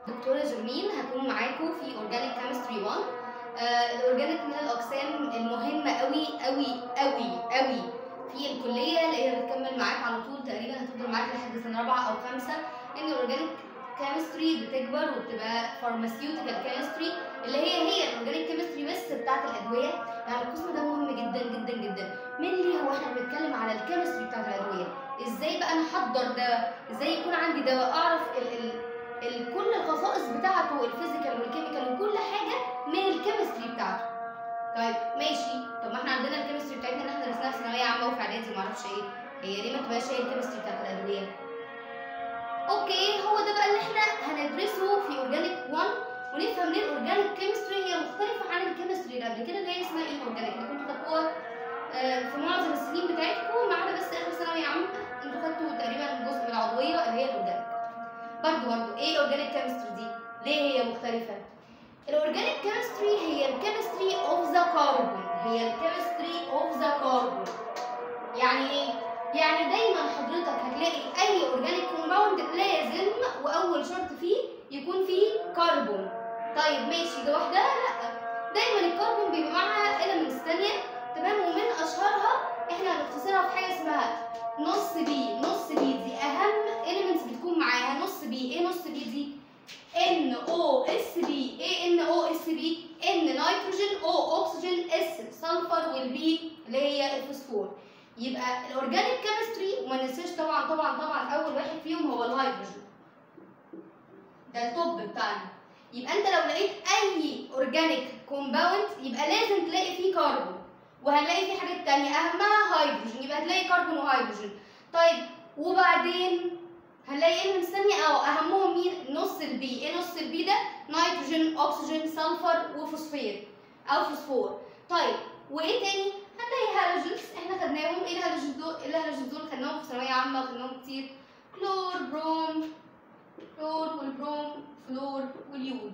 دكتورة جرمين هكون معاكم في اورجانيك كيمستري 1 آه الاورجانيك من الاقسام المهمة قوي قوي قوي قوي في الكلية اللي هي بتكمل معاك على طول تقريبا هتفضل معاك لحد سنة رابعة او خمسة لان الاورجانيك كيمستري بتكبر وبتبقى فارماسيوتيكال كيمستري اللي هي هي الاورجانيك كيمستري بس بتاعت الادوية يعني القسم ده مهم جدا جدا جدا مينلي هو احنا بنتكلم على الكيمستري بتاعت الادوية ازاي بقى انا احضر دواء ازاي يكون عندي دواء اعرف ال ال ال كل الخصائص بتاعته الفيزيكال والكيميكال وكل حاجه من الكيمستري بتاعته طيب ماشي طب ما احنا عندنا الكيمستري بتاعتنا ان احنا درسناها في ثانويه عامه وفي اعدادي ما اعرفش ايه هي ليه ما تبقاش هي الكيمستري بتاعت الادويه اوكي هو ده بقى اللي احنا هندرسه في اورجانيك 1 ونفهم ليه الاورجانيك كيمستري هي مختلفه عن الكيمستري اللي قبل كده اللي هي اسمها ايه الاورجانيك اللي كنتوا خدتوها آه، في معظم السنين بتاعتكم ما عدا بس اخر ثانويه عامه انتوا خدتوا تقريبا جزء من العضويه اللي هي الاورجانيك برضو برضو ايه الاورجانيك كيمستري دي ليه هي مختلفه الاورجانيك كيمستري هي الكيمستري اوف ذا كاربون هي الكيمستري اوف ذا كاربون يعني ايه يعني دايما حضرتك هتلاقي اي اورجانيك كومباوند لازم واول شرط فيه يكون فيه كربون طيب ماشي لوحدها لا دايما الكربون بيبقى معاها اليمنتس ثانيه تمام ومن اشهرها احنا هنختصرها في حاجه اسمها نص بي نص بي دي اهم اليمنتس بتكون معاها نص بي ايه نص بي دي ان او اس بي ايه ان او اس بي ان نيتروجين او اكسجين اس سلفر والبي اللي هي الفوسفور يبقى الاورجانيك كيمستري وما ننساش طبعا طبعا طبعا اول واحد فيهم هو الهيدروجين ده التوب بتاعنا يبقى انت لو لقيت اي اورجانيك كومباوند يبقى لازم تلاقي فيه كربون وهنلاقي فيه حاجات تانية اهمها هيدروجين يبقى هتلاقي كربون وهيدروجين طيب وبعدين هنلاقي ايه من ثانية او اهمهم مين نص البي ايه نص البي ده نيتروجين اكسجين سلفر وفوسفير او فوسفور طيب وايه تاني هنلاقي هالوجينز احنا خدناهم ايه الهالوجينز دول ايه الهالوجينز دول خدناهم في ثانويه عامه وخدناهم كتير كلور بروم كلور والبروم فلور واليود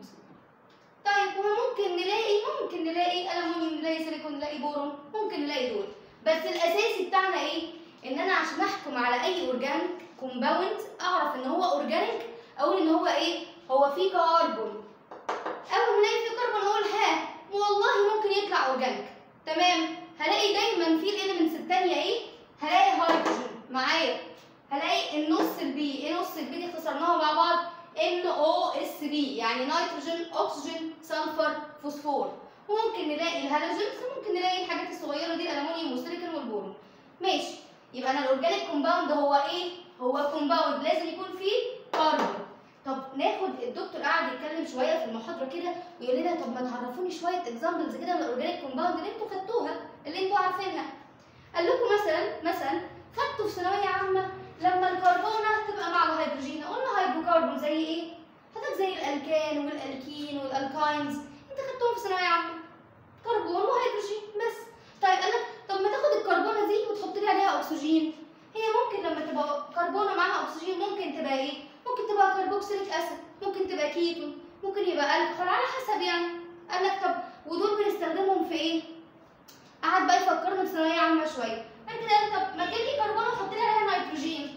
طيب وممكن نلاقي ممكن نلاقي الومنيوم نلاقي سيليكون نلاقي بورون ممكن نلاقي دول بس الاساسي بتاعنا ايه ان انا عشان احكم على اي اورجانيك كومباوند اعرف ان هو اورجانيك اقول ان هو ايه هو فيه كربون اول ما الاقي فيه كربون اقول ها والله ممكن يطلع اورجانيك تمام هلاقي دايما في الاليمنتس الثانيه ايه هلاقي هيدروجين معايا هلاقي النص البي ايه نص البي دي اختصرناها مع بعض ان او اس بي يعني نيتروجين اكسجين سلفر فوسفور وممكن نلاقي الهالوجينز وممكن نلاقي الحاجات الصغيره دي الالومنيوم والسيليكون والبورون ماشي يبقى انا الاورجانيك كومباوند هو ايه هو كومباوند لازم يكون فيه كربون طب ناخد الدكتور قاعد يتكلم شويه في المحاضره كده ويقول لنا طب ما تعرفوني شويه اكزامبلز كده من الاورجانيك كومباوند اللي انتوا خدتوها اللي انتوا عارفينها قال لكم مثلا مثلا خدتوا في ثانويه عامه لما الكربونه تبقى مع الهيدروجين قلنا هيدروكربون زي ايه حضرتك زي الالكان والالكين والالكاينز انت خدتهم في ثانويه عامه كربون وهيدروجين بس طيب قال لك طب ما تاخد الكربونه دي وتحط لي عليها اكسجين هي ممكن لما تبقى كربونه معاها اكسجين ممكن تبقى ايه ممكن تبقى كربوكسيليك اسيد ممكن تبقى كيتون ممكن يبقى الكحول على حسب يعني قال لك طب ودول بنستخدمهم في ايه قعد بقى يفكرنا في ثانويه عامه شويه قال كده قال طب ما تجيب لي كربونه وحط لي عليها نيتروجين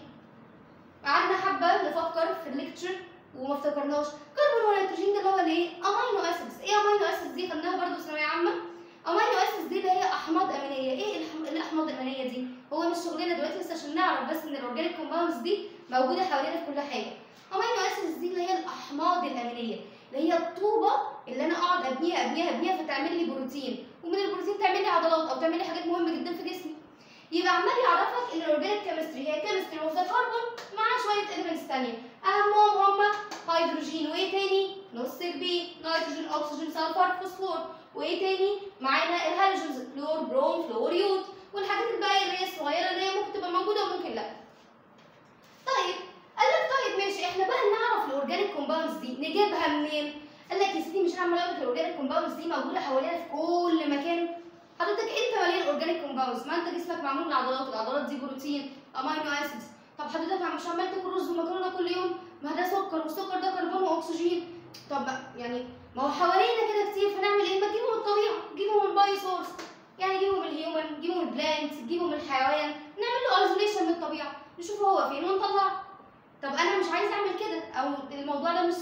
قعدنا حبه نفكر في الليكتشر وما افتكرناش كربون ونيتروجين ده اللي هو الايه امينو اسيدز ايه امينو اسيدز دي خدناها برضو في ثانويه عامه امينو اسيدز دي اللي هي احماض امينيه ايه الأح- الاحماض الامينيه دي هو مش شغلنا دلوقتي بس عشان نعرف بس ان الاورجانيك كومباوندز دي موجوده حوالينا في كل حاجه امينو اسيدز دي اللي هي الاحماض الامينيه اللي هي الطوبه اللي انا اقعد ابنيها ابنيها ابنيها فتعمل لي بروتين ومن البروتين تعمل لي عضلات او تعمل لي حاجات مهمه جدا في جسمي يبقى عمال يعرفك ان الاورجانيك كيمستري هي كيمستري اوف ذا كربون مع شويه اليمنتس ثانيه اهمهم هم هيدروجين وايه تاني نص البي نيتروجين اكسجين سلفر فوسفور وايه تاني معانا الهالوجينز كلور بروم فلور يود والحاجات الباقيه اللي هي الصغيره اللي هي ممكن تبقى موجوده وممكن لا طيب قال لك طيب ماشي احنا بقى نعرف الاورجانيك كومباوندز دي نجيبها منين قال لك يا سيدي مش هعمل اقول لك الاورجانيك كومباوندز دي موجوده حوالينا في كل مكان حضرتك انت مليان اورجانيك كومباوندز ما انت جسمك معمول من عضلات والعضلات دي بروتين امينو اسيدز طب حضرتك مش عمال تاكل رز ومكرونه كل يوم ما ده سكر والسكر ده كربون واكسجين طب يعني ما هو حوالينا كده كتير فنعمل ايه ما تجيبهم من الطبيعه جيبهم من الباي سورس يعني جيبهم من الهيومن جيبهم من البلانت جيبهم من الحيوان نعمل له ايزوليشن من الطبيعه نشوف هو فين ونطلعه طب انا مش عايز اعمل كده او الموضوع ده مش سهل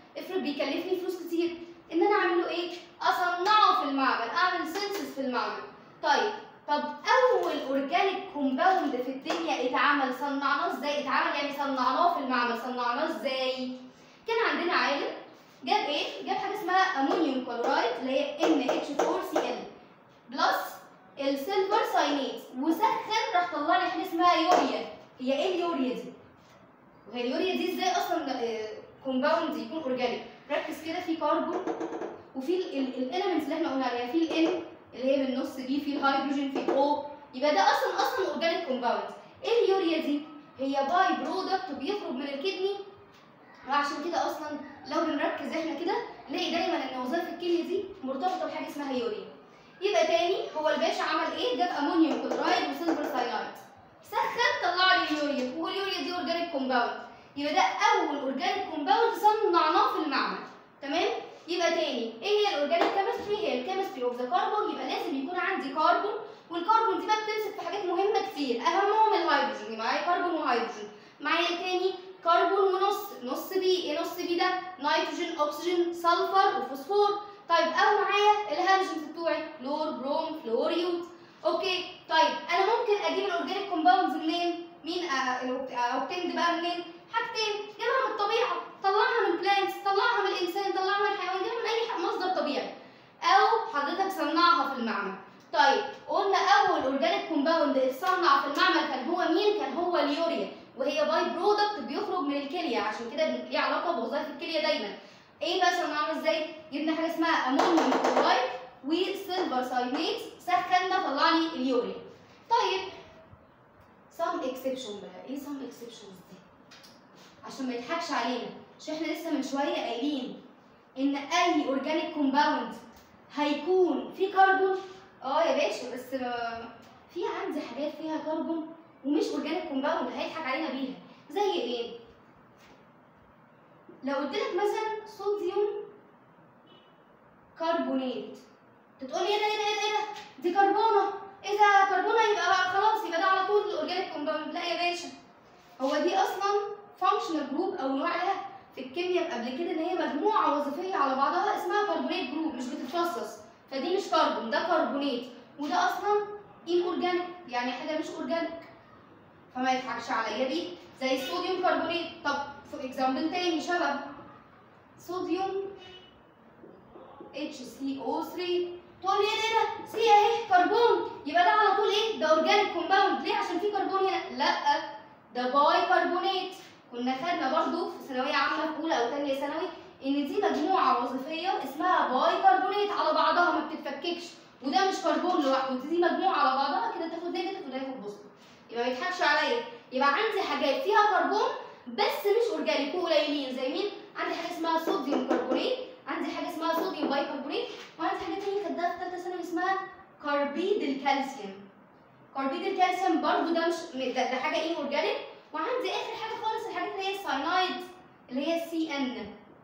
افرض بيكلفني فلوس كتير ان انا اعمل له ايه اصنعه في المعمل اعمل سينسس في المعمل طيب طب اول اورجانيك كومباوند في الدنيا اتعمل صنعناه ازاي اتعمل يعني صنعناه في المعمل صنعناه ازاي كان عندنا عالم جاب ايه جاب حاجه اسمها امونيوم كلورايد اللي هي NH4Cl بلس السيلفر ساينيت وسخن راح طلع لي حاجه اسمها يوريا هي ايه اليوريا دي وهي اليوريا دي ازاي اصلا كومباوند يكون اورجانيك ركز كده في كربون وفي الاليمنتس اللي احنا قلنا عليها في الان اللي هي بالنص دي في الهيدروجين في الاو يبقى ده اصلا اصلا اورجانيك كومباوند ايه اليوريا دي هي باي برودكت بيخرج من الكدني وعشان كده اصلا لو بنركز احنا كده نلاقي دايما ان وظائف الكليه دي مرتبطه بحاجه اسمها يوريا يبقى تاني هو الباشا عمل ايه جاب امونيوم كلورايد وسيلفر ساينايد سخن طلع لي اليوريا واليوريا دي اورجانيك كومباوند يبقى ده اول اورجانيك كومباوند صنعناه في المعمل تمام يبقى تاني ايه هي الاورجانيك كيمستري هي الكيمستري اوف ذا كربون يبقى لازم يكون عندي كربون والكربون دي بقى بتمسك في حاجات مهمه كتير اهمهم الهيدروجين معايا كربون وهيدروجين معايا تاني كربون ونص نص بي ايه نص بي ده نيتروجين اكسجين سلفر وفوسفور طيب او معايا الهالوجينز بتوعي كلور بروم فلوريوت اوكي طيب انا ممكن اجيب الاورجانيك كومباوندز منين مين اوبتند بقى منين حاجتين جيبها من الطبيعه طلعها من بلانتس طلعها من الانسان طلعها من الحيوان جيبها من اي مصدر طبيعي او حضرتك صنعها في المعمل طيب قلنا اول اورجانيك كومباوند اتصنع في المعمل كان هو مين كان هو اليوريا وهي باي برودكت بيخرج من الكليه عشان كده ليه علاقه بوظائف الكليه دايما ايه بقى صنعناه ازاي جبنا حاجه اسمها امونيوم كلورايد وسيلفر ساينيت سخنا طلع لي اليوريا طيب some exception بقى ايه some exceptions دي عشان ما يضحكش علينا مش احنا لسه من شويه قايلين ان اي اورجانيك كومباوند هيكون فيه كربون اه يا باشا بس في عندي حاجات فيها كربون ومش اورجانيك كومباوند هيضحك علينا بيها زي ايه لو قلت لك مثلا صوديوم كربونات تقول لي ايه ده ايه ده ايه ده دي كربونه اذا كربونه يبقى خلاص يبقى ده على طول الاورجانيك كومباوند لا يا باشا هو دي اصلا فانكشنال جروب او نوع عليها في الكيمياء قبل كده ان هي مجموعه وظيفيه على بعضها اسمها كربونات جروب مش بتتفصص فدي مش كربون ده كربونات وده اصلا ان اورجانيك يعني حاجه مش اورجانيك فما يضحكش عليا بيه زي الصوديوم كربونات طب في اكزامبل تاني شبه صوديوم HCO3 تقول لي ايه ده سي اهي كربون يبقى ده على طول ايه ده اورجانيك كومباوند ليه عشان في كربون هنا لا ده باي كربونات كنا خدنا برضو في ثانويه عامه في اولى او ثانيه ثانوي ان دي مجموعه وظيفيه اسمها باي كربونات على بعضها ما بتتفككش وده مش كربون لوحده دي مجموعه على بعضها كده تاخد نيجاتيف وده ياخد بوزيتيف يبقى ما يضحكش عليا يبقى عندي حاجات فيها كربون بس مش اورجانيك وقليلين زي مين عندي حاجه اسمها صوديوم كربونات عندي حاجه اسمها صوديوم باي كربونات وعندي حاجه ثانيه خدتها في ثالثه ثانوي اسمها كربيد الكالسيوم كربيد الكالسيوم برضو ده مش ده, ده حاجه ايه اورجانيك وعندي اخر حاجه خالص الحاجات اللي هي الساينايد اللي هي السي ان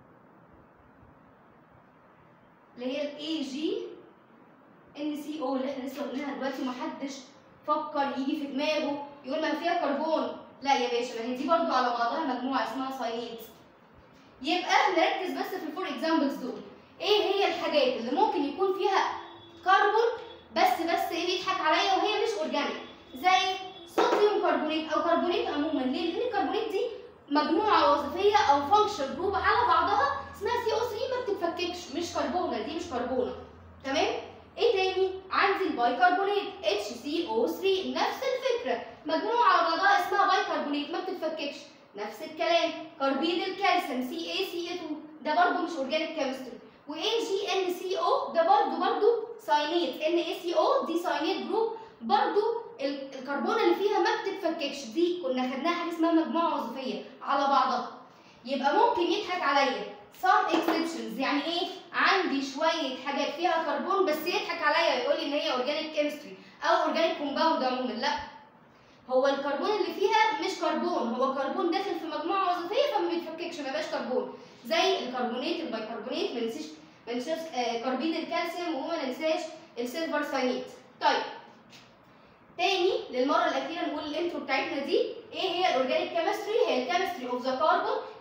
اللي هي الاي جي ان سي او اللي احنا لسه قلناها دلوقتي ومحدش فكر يجي في دماغه يقول ما فيها كربون لا يا باشا ما هي دي برضو على بعضها مجموعه اسمها ساينيد يبقى نركز بس في الفور اكزامبلز دول ايه هي الحاجات اللي ممكن يكون فيها كربون بس بس ايه بيضحك عليا وهي مش اورجانيك زي صوديوم كربونات او كربونات عموما ليه لان الكربونات دي مجموعه وظيفيه او فانكشن جروب على بعضها اسمها سي او 3 ما بتتفككش مش كربونه دي مش كربونه تمام ايه تاني عندي البايكربونات اتش سي او 3 نفس الفكره مجموعه على بعضها اسمها بايكربونات ما بتتفككش نفس الكلام كربيد الكالسيوم سي اي سي 2 ده برضو مش اورجانيك كيمستري واي جي ان سي او ده برضو برضو ساينيت ان اي سي او دي ساينيت جروب برضو الكربونه اللي فيها ما بتتفككش دي كنا خدناها حاجه اسمها مجموعه وظيفيه على بعضها يبقى ممكن يضحك عليا some exceptions يعني ايه عندي شويه حاجات فيها كربون بس يضحك عليا يقول لي ان هي اورجانيك كيمستري او اورجانيك كومباوند عموما لا هو الكربون اللي فيها مش كربون هو كربون داخل في مجموعه وظيفيه فما بيتفككش ما يبقاش كربون زي الكربونات البيكربونات ما ننسيش ما ننساش آه كربيد الكالسيوم وما ننساش السيلفر ساينيت طيب تاني للمره الاخيره نقول الانترو بتاعتنا دي ايه هي الاورجانيك كيمستري هي الكيمستري اوف ذا كربون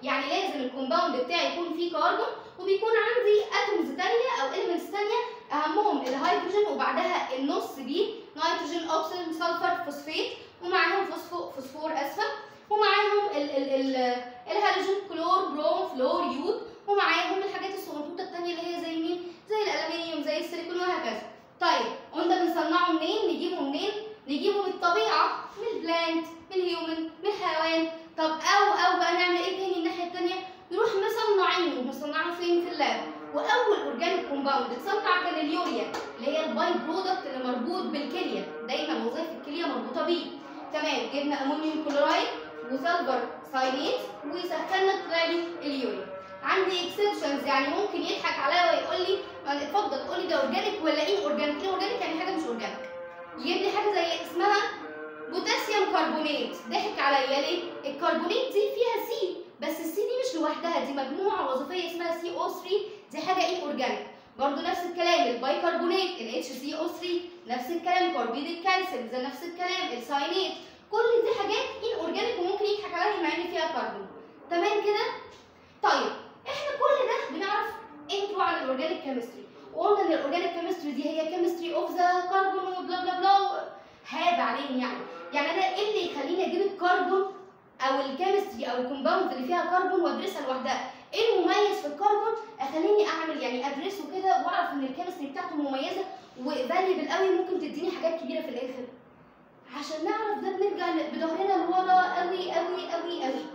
يعني لازم الكومباوند بتاعي يكون فيه كربون وبيكون عندي اتومز تانية او اليمنتس تانية اهمهم الهيدروجين وبعدها النص دي نيتروجين اوكسجين سلفر فوسفات ومعاهم فوسفو فوسفور اسفل ومعاهم ال ال ال الهالوجين كلور بروم فلور يود ومعاهم الحاجات الصغنطوطه التانية اللي هي زي مين زي الالومنيوم زي السيليكون وهكذا طيب قلنا بنصنعه منين نجيبه منين نجيبه من الطبيعه من البلانت من الهيومن من الحيوان طب او او بقى نعمل ايه تاني الناحيه التانية نروح مصنعينه مصنعينه فين في اللاب واول اورجانيك كومباوند اتصنع كان اليوريا اللي هي الباي برودكت اللي مربوط بالكليه دايما وظائف الكليه مربوطه بيه تمام جبنا امونيوم كلورايد وسلفر ساينيت وسخنا طلع لي اليوريا عندي اكسبشنز يعني ممكن يضحك عليا ويقول لي "ما اتفضل قول لي ده اورجانيك ولا ايه اورجانيك ايه اورجانيك يعني حاجه مش اورجانيك يجيب لي حاجه زي اسمها بوتاسيوم كربونات ضحك عليا ليه الكربونات دي فيها سي بس السي دي مش لوحدها دي مجموعه وظيفيه اسمها سي او 3 دي حاجه ايه اورجانيك برضو نفس الكلام البايكربونات ال HCO3 نفس الكلام كربيد الكالسيوم زي نفس الكلام الساينات كل دي حاجات ان اورجانيك وممكن يضحك عليها مع ان فيها كربون تمام كده طيب احنا كل ده بنعرف انتوا عن الاورجانيك كيمستري وقلنا ان الاورجانيك كيمستري دي هي كيمستري اوف ذا كربون وبلا بلا بلا هاب عليهم يعني يعني انا ايه اللي يخليني اجيب الكربون او الكيمستري او الكومباوند اللي فيها كربون وادرسها لوحدها ايه المميز في الكربون اخليني اعمل يعني ادرسه كده واعرف ان الكيمستري بتاعته مميزه وفاليبل قوي ممكن تديني حاجات كبيره في الاخر عشان نعرف ده بنرجع بظهرنا لورا قوي قوي قوي قوي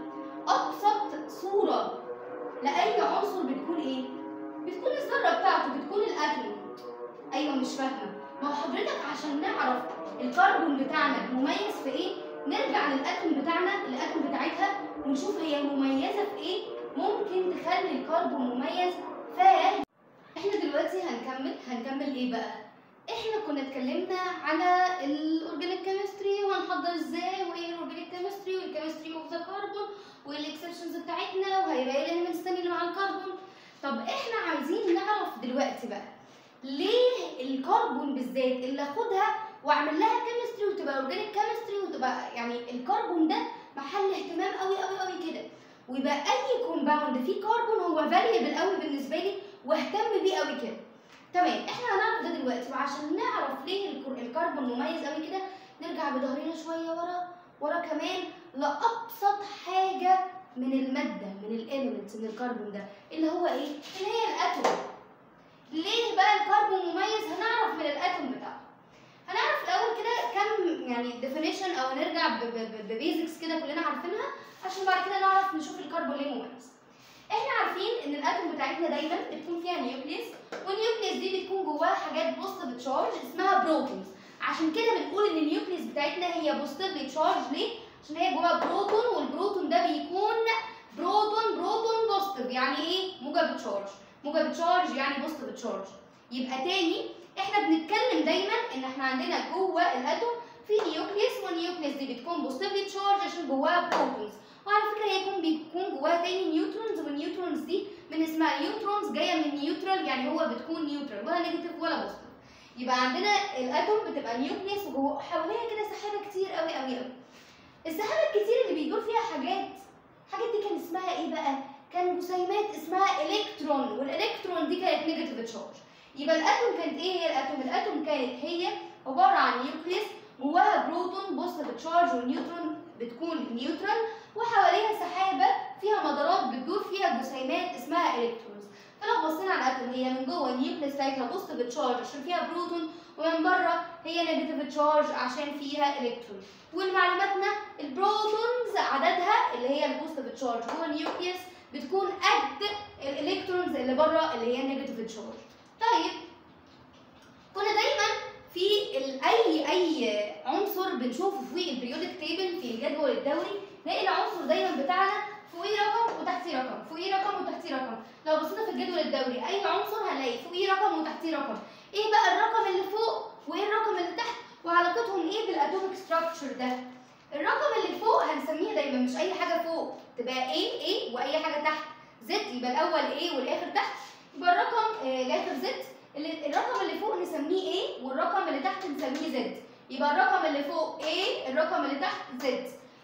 ابسط صوره لاي عنصر بتكون ايه بتكون الذره بتاعته بتكون الاتوم ايوه مش فاهمه ما هو حضرتك عشان نعرف الكربون بتاعنا مميز في ايه نرجع للاتوم بتاعنا الاتوم بتاعتها ونشوف هي مميزه في ايه ممكن تخلي الكربون مميز ف احنا دلوقتي هنكمل هنكمل ايه بقى احنا كنا اتكلمنا على الاورجانيك كيمستري وهنحضر ازاي وايه الاورجانيك كيمستري والكيمستري اوف ذا كربون والاكسبشنز بتاعتنا وهيبقى ايه الاليمنتس التانية اللي مع الكربون طب احنا عايزين نعرف دلوقتي بقى ليه الكربون بالذات اللي اخدها واعمل لها كيمستري وتبقى اورجانيك كيمستري وتبقى يعني الكربون ده محل اهتمام قوي قوي قوي كده ويبقى اي كومباوند فيه كربون هو فاريبل قوي بالنسبه لي واهتم بيه قوي كده تمام احنا هنعرف ده دلوقتي وعشان نعرف ليه الكر- الكربون مميز قوي كده نرجع بظهرنا شويه ورا ورا كمان لابسط حاجه من الماده من الاليمنتس من الكربون ده اللي هو ايه اللي هي الاتوم ليه بقى الكربون مميز هنعرف من الاتوم بتاعه هنعرف الاول كده كم يعني ديفينيشن او نرجع ببيزكس كده كلنا عارفينها عشان بعد كده نعرف نشوف الكربون ليه مميز احنا عارفين ان الاتوم بتاعتنا دايما بتكون فيها نيوكليس والنيوكليس دي بتكون جواها حاجات بوزيتيف تشارج اسمها بروتونز عشان كده بنقول ان النيوكليس بتاعتنا هي بوزيتيف تشارج ليه عشان هي جواها بروتون والبروتون ده بيكون بروتون بروتون بوزيتيف يعني ايه موجب تشارج موجب تشارج يعني بوزيتيف تشارج يبقى تاني احنا بنتكلم دايما ان احنا عندنا جوه الاتوم في نيوكليس والنيوكليس دي بتكون بوزيتيف تشارج عشان جواها بروتونز وعلى فكره هي يكون بيكون جواها تاني نيوترونز والنيوترونز دي من اسمها نيوترونز جايه من نيوترال يعني هو بتكون نيوترال ولا نيجاتيف ولا بوزيتيف يبقى عندنا الاتوم بتبقى نيوكليس وجوه حواليها كده سحابه كتير قوي قوي قوي السحابه الكتير اللي بيدور فيها حاجات الحاجات دي كان اسمها ايه بقى كان جسيمات اسمها الكترون والالكترون دي كانت نيجاتيف تشارج يبقى الاتوم كانت ايه هي الاتوم الاتوم كانت هي عباره عن نيوكليس جواها بروتون بوزيتيف تشارج والنيوترون بتكون نيوترال وحواليها سحابه فيها مدارات بتدور فيها جسيمات اسمها الكترونز فلو بصينا على الاتوم هي من جوه النيوكليس بتاعتها بوزيتيف تشارج عشان فيها بروتون ومن بره هي نيجاتيف تشارج عشان فيها الكترون والمعلوماتنا البروتونز عددها اللي هي البوزيتيف تشارج جوه النيوكليس بتكون قد الالكترونز اللي بره اللي هي نيجاتيف تشارج طيب كنا دايما في ال- اي اي عنصر بنشوفه في البريودك تيبل في الجدول الدوري نلاقي العنصر دايما بتاعنا فوقيه رقم وتحتيه رقم فوقيه رقم وتحتيه رقم لو بصينا في الجدول الدوري اي عنصر هنلاقي فوقيه رقم وتحتيه رقم ايه بقى الرقم اللي فوق وايه الرقم اللي تحت وعلاقتهم ايه بالاتوميك ستراكشر ده الرقم اللي فوق هنسميه دايما مش اي حاجه فوق تبقى A A واي حاجه تحت زد يبقى الاول A والاخر تحت يبقى الرقم آه، الاخر زد اللي الرقم اللي فوق نسميه A والرقم اللي تحت نسميه Z يبقى الرقم اللي فوق A الرقم اللي تحت Z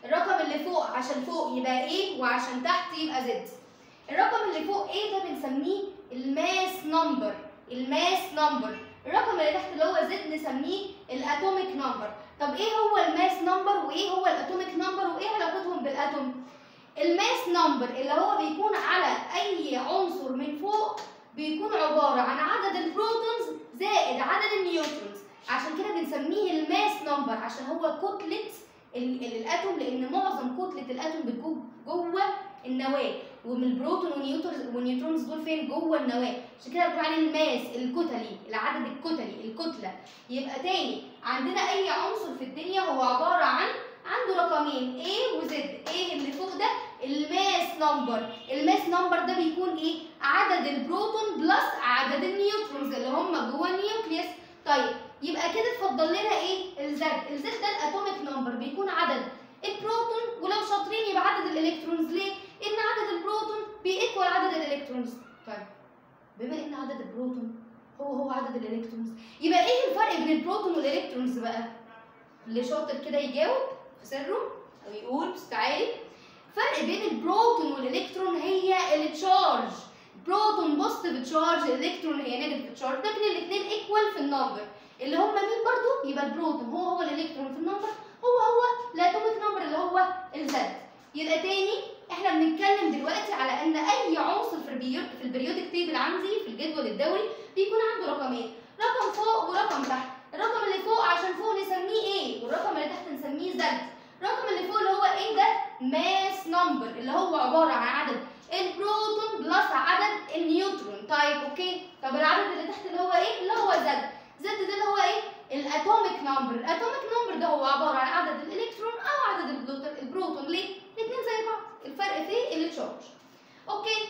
الرقم اللي فوق عشان فوق يبقى A وعشان تحت يبقى Z الرقم اللي فوق A ده بنسميه الماس نمبر الماس نمبر الرقم اللي تحت اللي هو Z نسميه الاتوميك نمبر طب ايه هو الماس نمبر وايه هو الاتوميك نمبر وايه علاقتهم بالاتوم الماس نمبر اللي هو بيكون على اي عنصر من فوق بيكون عباره عن عدد البروتونز زائد عدد النيوترونز عشان كده بنسميه الماس نمبر عشان هو كتله ال- ال- الاتوم لان معظم كتله الاتوم بتكون جوه النواه ومن البروتون والنيوترونز والنيوترونز دول فين جوه النواه عشان كده بنقول عليه الماس الكتلي العدد الكتلي الكتله يبقى تاني عندنا اي عنصر في الدنيا هو عباره عن عنده رقمين A و Z A اللي فوق ده الماس نمبر الماس نمبر ده بيكون ايه عدد البروتون بلس عدد النيوترونز اللي هم جوه النيوكليوس طيب يبقى كده اتفضل لنا ايه الزد الزد ده الاتوميك نمبر بيكون عدد البروتون ولو شاطرين يبقى عدد الالكترونز ليه ان عدد البروتون بيكوال عدد الالكترونز طيب بما ان عدد البروتون هو هو عدد الالكترونز يبقى ايه الفرق بين البروتون والالكترونز بقى اللي شاطر كده يجاوب في سره او يقول بستعالي فرق بين البروتون والالكترون هي التشارج بروتون بوزيتيف تشارج الالكترون هي نيجاتيف تشارج لكن الاثنين ايكوال في النمبر اللي هم مين برضو يبقى البروتون هو هو الالكترون في النمبر هو هو الاتوميك نمبر اللي هو الزد يبقى تاني احنا بنتكلم دلوقتي على ان اي عنصر في البيو- في البريودك تيبل عندي في الجدول الدوري بيكون عنده رقمين رقم فوق ورقم تحت الرقم اللي فوق عشان فوق نسميه ايه والرقم اللي تحت نسميه زد الرقم اللي فوق اللي هو ايه ده ماس نمبر اللي هو عباره عن عدد البروتون بلس عدد النيوترون طيب اوكي طب العدد اللي تحت اللي هو ايه اللي هو زد زد ده اللي هو ايه الاتوميك نمبر الاتوميك نمبر ده هو عباره عن عدد الالكترون او عدد البلوت- البروتون ليه الاثنين زي بعض الفرق في التشارج اوكي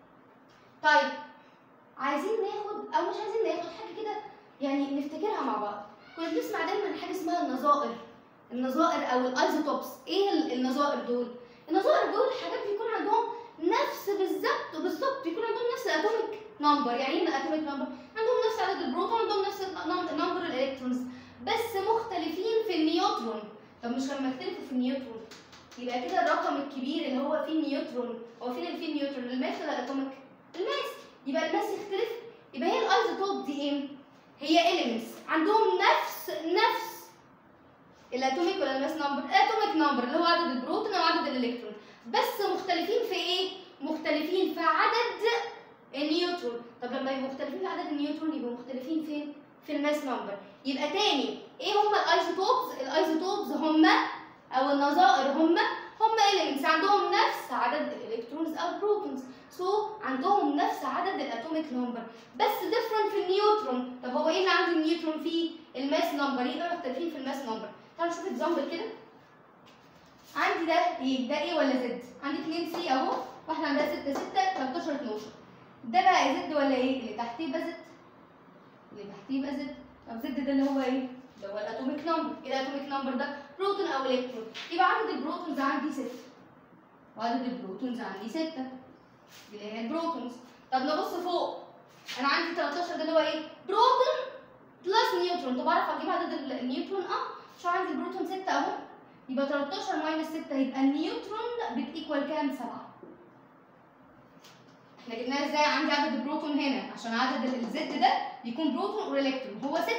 طيب عايزين ناخد او مش عايزين ناخد حاجه كده يعني نفتكرها مع بعض كنا بنسمع دايما حاجه اسمها النظائر النظائر او الايزوتوبس ايه ال- النظائر دول النظائر دول حاجات بيكون عندهم نفس بالظبط بالظبط بيكون عندهم نفس الاتوميك نمبر يعني ايه الاتوميك نمبر عندهم نفس عدد البروتون عندهم نفس نمبر الالكترونز بس مختلفين في النيوترون طب مش لما يختلفوا في النيوترون يبقى كده الرقم الكبير اللي هو فيه نيوترون هو فين اللي فيه نيوترون الماس ولا الاتوميك الماس يبقى الماس يختلف يبقى هي الايزوتوب دي ايه هي elements عندهم نفس نفس الاتوميك ولا الماس نمبر الاتوميك نمبر اللي هو عدد البروتون او عدد الالكترون بس مختلفين في ايه مختلفين في عدد النيوترون طب لما يبقوا مختلفين في عدد النيوترون يبقوا مختلفين فين في الماس نمبر يبقى تاني ايه هم الايزوتوبز الايزوتوبز هم او النظائر هم هم elements عندهم نفس عدد الالكترونز او البروتونز سو so, عندهم نفس عدد الاتوميك نمبر بس different في النيوترون طب هو ايه اللي عنده النيوترون فيه الماس نمبر يبقى مختلفين في الماس نمبر تعالوا نشوف اكزامبل كده عندي ده ايه ده ايه ولا زد عندي 2 سي اهو واحده عندها 6 6 13 12 ده بقى زد ولا ايه اللي تحتيه يبقى زد اللي تحتيه يبقى زد طب زد ده اللي هو ايه اللي هو الاتوميك نمبر ايه الاتوميك نمبر ده بروتون او الكترون يبقى عدد البروتونز عندي 6 وعدد البروتونز عندي 6 دي اللي هي البروتونز طب نبص فوق انا عندي 13 ده اللي هو ايه بروتون بلس نيوترون طب اعرف اجيب عدد ال- النيوترون اه مش عندي البروتون 6 اهو يبقى 13 ماينس 6 يبقى النيوترون بتيكوال كام 7 احنا جبناها ازاي عندي عدد البروتون هنا عشان عدد ال- الزد ده بيكون بروتون والكترون هو 6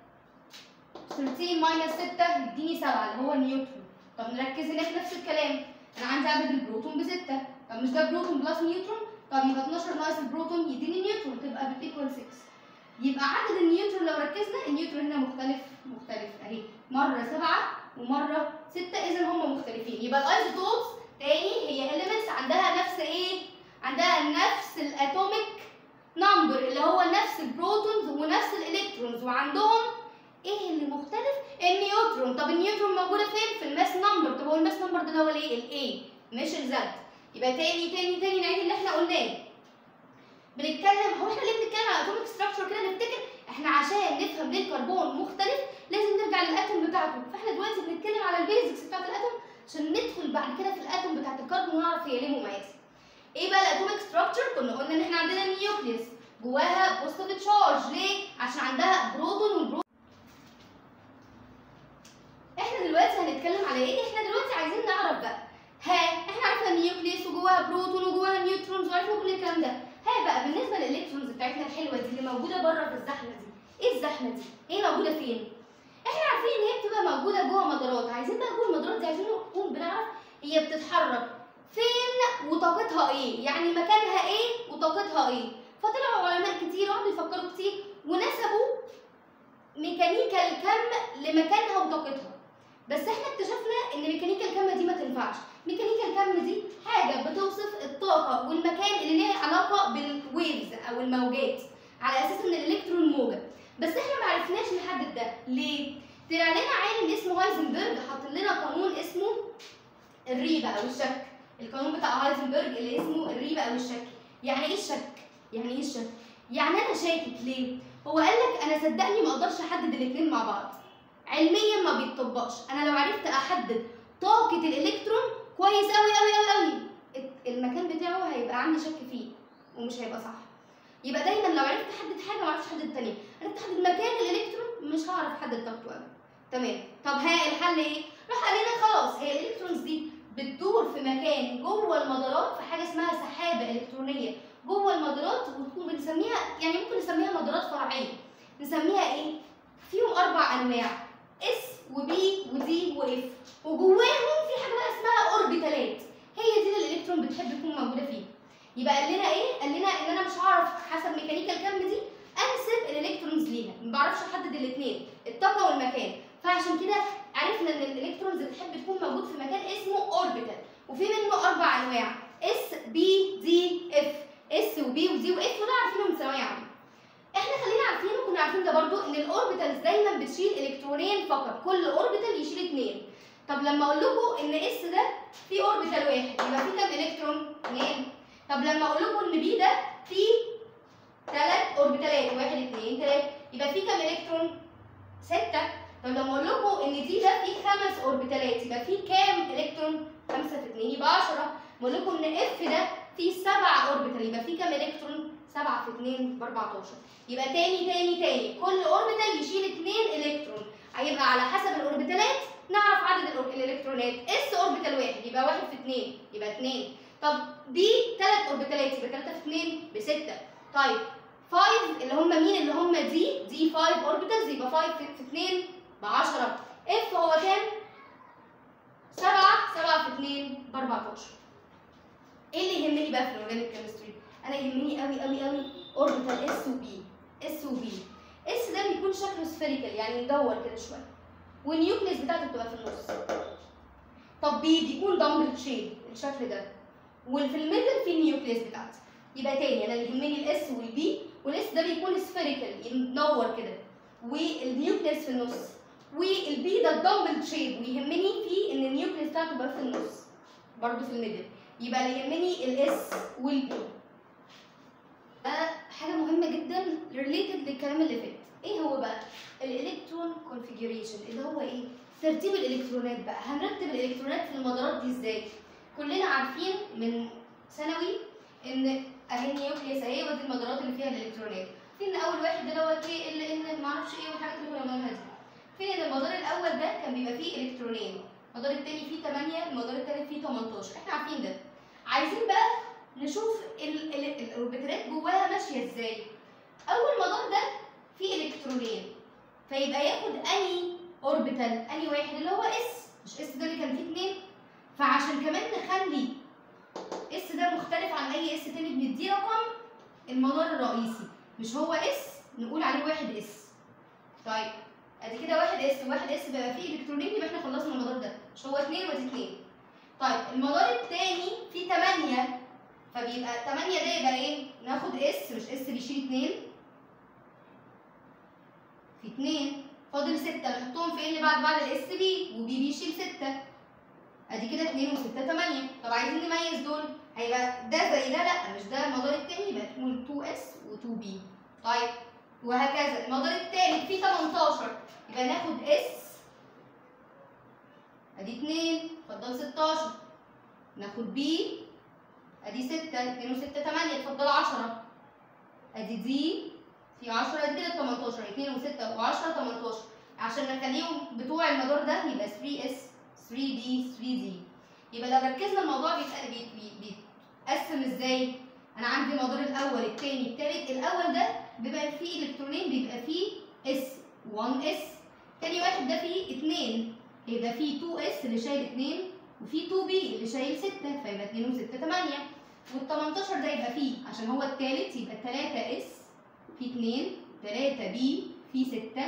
13 ماينس 6 يديني 7 اللي هو النيوترون طب نركز هنا في نفس الكلام انا عندي عدد البروتون ب 6 طب مش ده بروتون بلس نيوترون طب يبقى 12 ناقص البروتون يديني نيوترون تبقى بتيكوال 6 يبقى عدد النيوترون لو ركزنا النيوترون هنا مختلف مختلف اهي مره 7 ومره 6 اذا هم مختلفين يبقى الايزوتوبس تاني هي elements عندها نفس ايه عندها نفس الاتوميك نمبر اللي هو نفس البروتونز ونفس الالكترونز وعندهم ايه اللي مختلف النيوترون طب النيوترون موجوده فين في الماس نمبر طب هو الماس نمبر ده اللي هو الايه الاي مش الزد يبقى تاني تاني تاني نعيد اللي احنا قلناه بنتكلم هو احنا ليه بنتكلم على اتوميك ستراكشر كده نفتكر احنا عشان نفهم ليه الكربون مختلف لازم نرجع للاتوم بتاعته فاحنا دلوقتي بنتكلم على البيزكس بتاعت الاتوم عشان ندخل بعد كده في الاتوم بتاعت الكربون ونعرف هي ليه مميزه ايه بقى الاتوميك ستراكشر كنا قلنا ان احنا عندنا النيوكليوس جواها بوزيتيف تشارج ليه عشان عندها بروتون والبروتون احنا احنا دلوقتي هنتكلم على ايه احنا دلوقتي عايزين نعرف بقى ها احنا عرفنا النيوكليس وجواها بروتون وجواها نيوترونز وعرفنا كل الكلام ده ها بقى بالنسبه للالكترونز بتاعتنا الحلوه دي اللي موجوده بره في الزحمه دي ايه الزحمه دي هي موجوده فين احنا عارفين ان هي بتبقى موجوده جوه مدارات عايزين بقى جوه المدارات دي عايزين نكون بنعرف هي بتتحرك فين وطاقتها ايه يعني مكانها ايه وطاقتها ايه فطلعوا علماء كتير قعدوا يفكروا كتير ونسبوا ميكانيكا الكم لمكانها وطاقتها بس احنا اكتشفنا ان ميكانيكا الكم دي ما تنفعش ميكانيكا الكم دي حاجه بتوصف الطاقه والمكان اللي ليها علاقه بالويفز او الموجات على اساس ان الالكترون موجه بس احنا ما عرفناش نحدد ده ليه طلع لنا عالم اسمه هايزنبرج حط لنا قانون اسمه الريبه او الشك القانون بتاع هايزنبرج اللي اسمه الريبه او الشك يعني ايه الشك يعني ايه الشك يعني انا شاكك ليه هو قال لك انا صدقني ما اقدرش احدد الاثنين مع بعض علميا ما بيتطبقش انا لو عرفت احدد طاقه الالكترون كويس قوي قوي قوي قوي المكان بتاعه هيبقى عندي شك فيه ومش هيبقى صح يبقى دايما لو عرفت احدد حاجه ما اعرفش احدد الثانيه عرفت احدد مكان الالكترون مش هعرف احدد طاقته قوي تمام طب ها الحل ايه راح قال لنا خلاص هي الالكترونز دي بتدور في مكان جوه المدارات في حاجه اسمها سحابه الكترونيه جوه المدارات وتكون بنسميها يعني ممكن نسميها مدارات فرعيه نسميها ايه فيهم اربع انواع اس وبي ودي واف وجواهم في حاجه بقى اسمها اوربيتالات هي دي اللي الالكترون بتحب تكون موجوده فيها يبقى قال لنا ايه قال لنا ان انا مش هعرف حسب ميكانيكا الكم دي انسب الالكترونز ليها ما بعرفش احدد الاثنين الطاقه والمكان فعشان كده عرفنا ان الالكترونز بتحب تكون موجود في مكان اسمه اوربيتال وفي منه اربع انواع اس بي دي اف اس وبي ودي واف وده عارفينه من ثانويه عامه احنا خلينا عارفين وكنا عارفين ده برضو ان الاوربيتالز دايما بتشيل الكترونين فقط كل اوربيتال يشيل اثنين طب لما اقول لكم ان اس ده في اوربيتال واحد يبقى في كام الكترون؟ اثنين طب لما اقول لكم ان بي ده في ثلاث اوربيتالات واحد اثنين ثلاثه يبقى في كام الكترون؟ سته طب لما اقول لكم ان دي ده في خمس اوربيتالات يبقى في كام الكترون؟ خمسه في اثنين يبقى 10 بقول لكم ان اف ده في سبع اوربيتال يبقى في كام الكترون؟ 7 في 2 ب 14 يبقى تاني تاني تاني كل اوربيتال يشيل 2 الكترون هيبقى على حسب الاوربيتالات نعرف عدد الالكترونات اس اوربيتال واحد يبقى 1 في 2 يبقى 2 طب بي 3 اوربيتالات يبقى 3 في 2 ب 6 طيب 5 اللي هم مين اللي هم دي دي 5 اوربيتالز يبقى 5 في 2 ب 10 اف هو كام 7 7 في 2 ب 14 ايه اللي يهمني بقى في الاورجانيك كيمستري انا يهمني قوي قوي قوي اوربيتال اس وبي اس وبي اس ده بيكون شكله سفيريكال يعني مدور كده شويه والنيوكليس بتاعته بتبقى في النص طب بي بيكون دمبل شيب الشكل ده وفي الميدل في النيوكليس بتاعتي يبقى تاني انا اللي يهمني الاس والبي والاس ده بيكون سفيريكال مدور كده والنيوكليس في النص والبي ده دمبل شيب ويهمني فيه ان النيوكليس بتاعته تبقى في النص برضه في الميدل يبقى اللي يهمني الاس والبي ده حاجه مهمه جدا ريليتد للكلام اللي فات ايه هو بقى الالكترون كونفيجريشن اللي هو ايه ترتيب الالكترونات بقى هنرتب الالكترونات في المدارات دي ازاي كلنا عارفين من ثانوي ان اهي النيوكليس اهي ودي المدارات اللي فيها الالكترونات في ان اول واحد ده اللي هو كي ال ان ما اعرفش ايه والحاجات اللي كنا بنقولها دي في ان المدار الاول ده كان بيبقى فيه الكترونين المدار الثاني فيه 8 المدار الثالث فيه 18 احنا عارفين ده عايزين بقى نشوف ال- ال- الاوربيتالات جواها ماشيه ازاي اول مدار ده فيه الكترونين فيبقى ياخد اني اوربيتال اني واحد اللي هو اس مش اس ده اللي كان فيه اتنين فعشان كمان نخلي اس ده مختلف عن اي اس تاني بنديه رقم المدار الرئيسي مش هو اس نقول عليه واحد اس طيب ادي كده واحد اس واحد اس بيبقى فيه الكترونين يبقى احنا خلصنا المدار ده مش هو اتنين وادي اتنين طيب المدار التاني فيه تمانية فبيبقى تمانية ده يبقى ايه؟ ناخد اس مش اس بيشيل اتنين في اتنين فاضل ستة نحطهم في اللي بعد بعد الاس بي وبي بيشيل ستة ادي كده اتنين وستة تمانية طب عايزين نميز دول هيبقى ده زي ده لا مش ده المدار التاني يبقى تقول 2 اس و 2 بي طيب وهكذا المدار التالت فيه 18 يبقى ناخد اس ادي 2 فضل 16 ناخد بي ادي 6 2 و6 8 اتفضل 10 ادي دي في 10 ادي كده 18 2 و6 و10 18 عشان نخليهم بتوع المدار ده يبقى 3 اس 3 دي 3 دي يبقى لو ركزنا الموضوع بيتق- بي- بي- بيتقسم ازاي انا عندي المدار الاول الثاني الثالث الاول ده بيبقى فيه الكترونين بيبقى فيه اس 1 اس تاني واحد ده فيه 2 يبقى فيه 2 اس اللي شايل 2 وفيه 2 بي اللي شايل 6 فيبقى 2 و6 8 وال 18 ده يبقى فيه عشان هو الثالث يبقى 3 اس في 2 3 بي في 6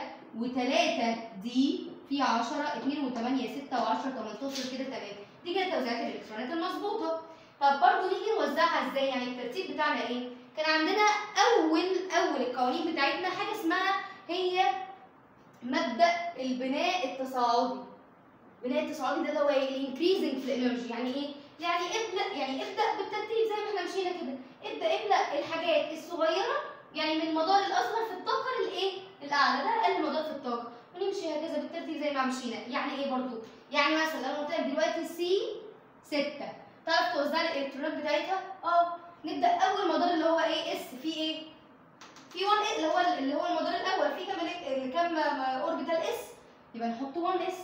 و3 دي في 10 2 و8 6 و10 18 كده تمام دي كده توزيعات الالكترونات المظبوطه طب برضه نيجي نوزعها ازاي يعني الترتيب بتاعنا ايه كان عندنا اول اول القوانين بتاعتنا حاجه اسمها هي مبدا البناء التصاعدي البناء التصاعدي ده اللي هو ايه الانكريزنج في الانرجي يعني ايه يعني ابدا يعني ابدا بالترتيب زي ما احنا مشينا كده ابدا املا الحاجات الصغيره يعني من المدار الاصغر في الطاقه للايه الاعلى ده اقل مدار في الطاقه ونمشي هكذا بالترتيب زي ما مشينا يعني ايه برضو يعني مثلا لو قلت لك دلوقتي سي 6 تعرف توزع لي الالكترونات بتاعتها اه نبدا اول مدار اللي هو ايه اس فيه ايه في 1 اللي هو اللي هو المدار الاول فيه كام إلك- كام اوربيتال اس يبقى نحط 1 اس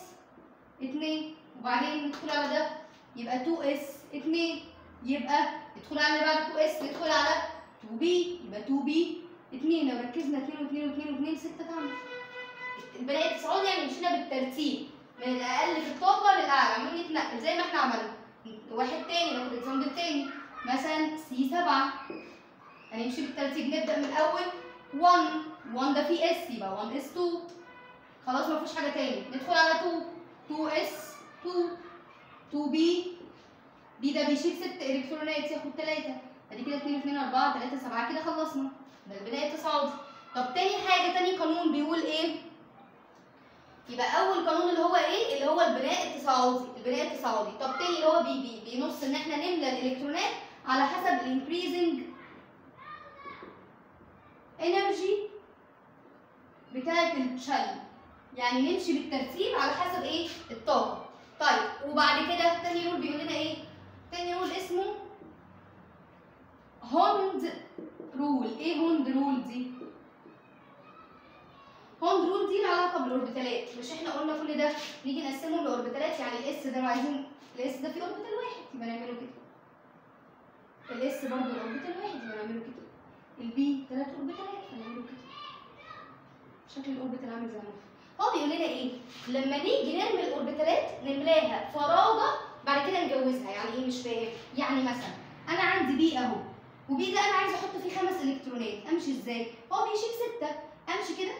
2 وبعدين ندخل على ده يبقى 2 اس 2 يبقى ندخل على اللي بعد 2 اس ندخل على 2 بي يبقى 2 بي 2 لو ركزنا 2 و2 و2 و2 6 تعمل البناء التصاعدي يعني مشينا بالترتيب من الاقل في الطاقه للاعلى عمالين نتنقل زي ما احنا عملنا واحد تاني ناخد اكزامبل تاني مثلا سي 7 هنمشي بالترتيب نبدا من اول 1 1 ده فيه اس يبقى 1 اس 2 خلاص ما فيش حاجه تاني ندخل على 2 2 اس 2 2 بي بي ده بيشيل 6 الكترونات ياخد 3 ادي كده 2 2 4 3 7 كده خلصنا ده البناء التصاعدي طب تاني حاجه تاني قانون بيقول ايه يبقى اول قانون اللي هو ايه اللي هو البناء التصاعدي البناء التصاعدي طب تاني اللي هو بي بي بينص ان احنا نملى الالكترونات على حسب الانكريزنج انرجي بتاعه الشل يعني نمشي بالترتيب على حسب ايه الطاقه طيب وبعد كده تاني رول بيقول لنا ايه تاني رول اسمه هوند رول ايه هوند رول دي هوند رول دي لها علاقه بالاوربيتالات مش احنا قلنا كل ده نيجي نقسمهم لاوربيتالات يعني الاس ده لو عايزين الاس ده فيه اوربيتال واحد يبقى نعمله كده الاس برضه اوربيتال واحد يبقى نعمله كده البي ثلاث اوربيتالات فنعمله كده شكل الاوربيتال عامل زي ما هو بيقول لنا ايه لما نيجي نرمي الاوربيتالات نملاها فراغه بعد كده نجوزها يعني ايه مش فاهم يعني مثلا انا عندي بي اهو وبي ده انا عايزه احط فيه خمس الكترونات امشي ازاي هو بيشيل سته امشي كده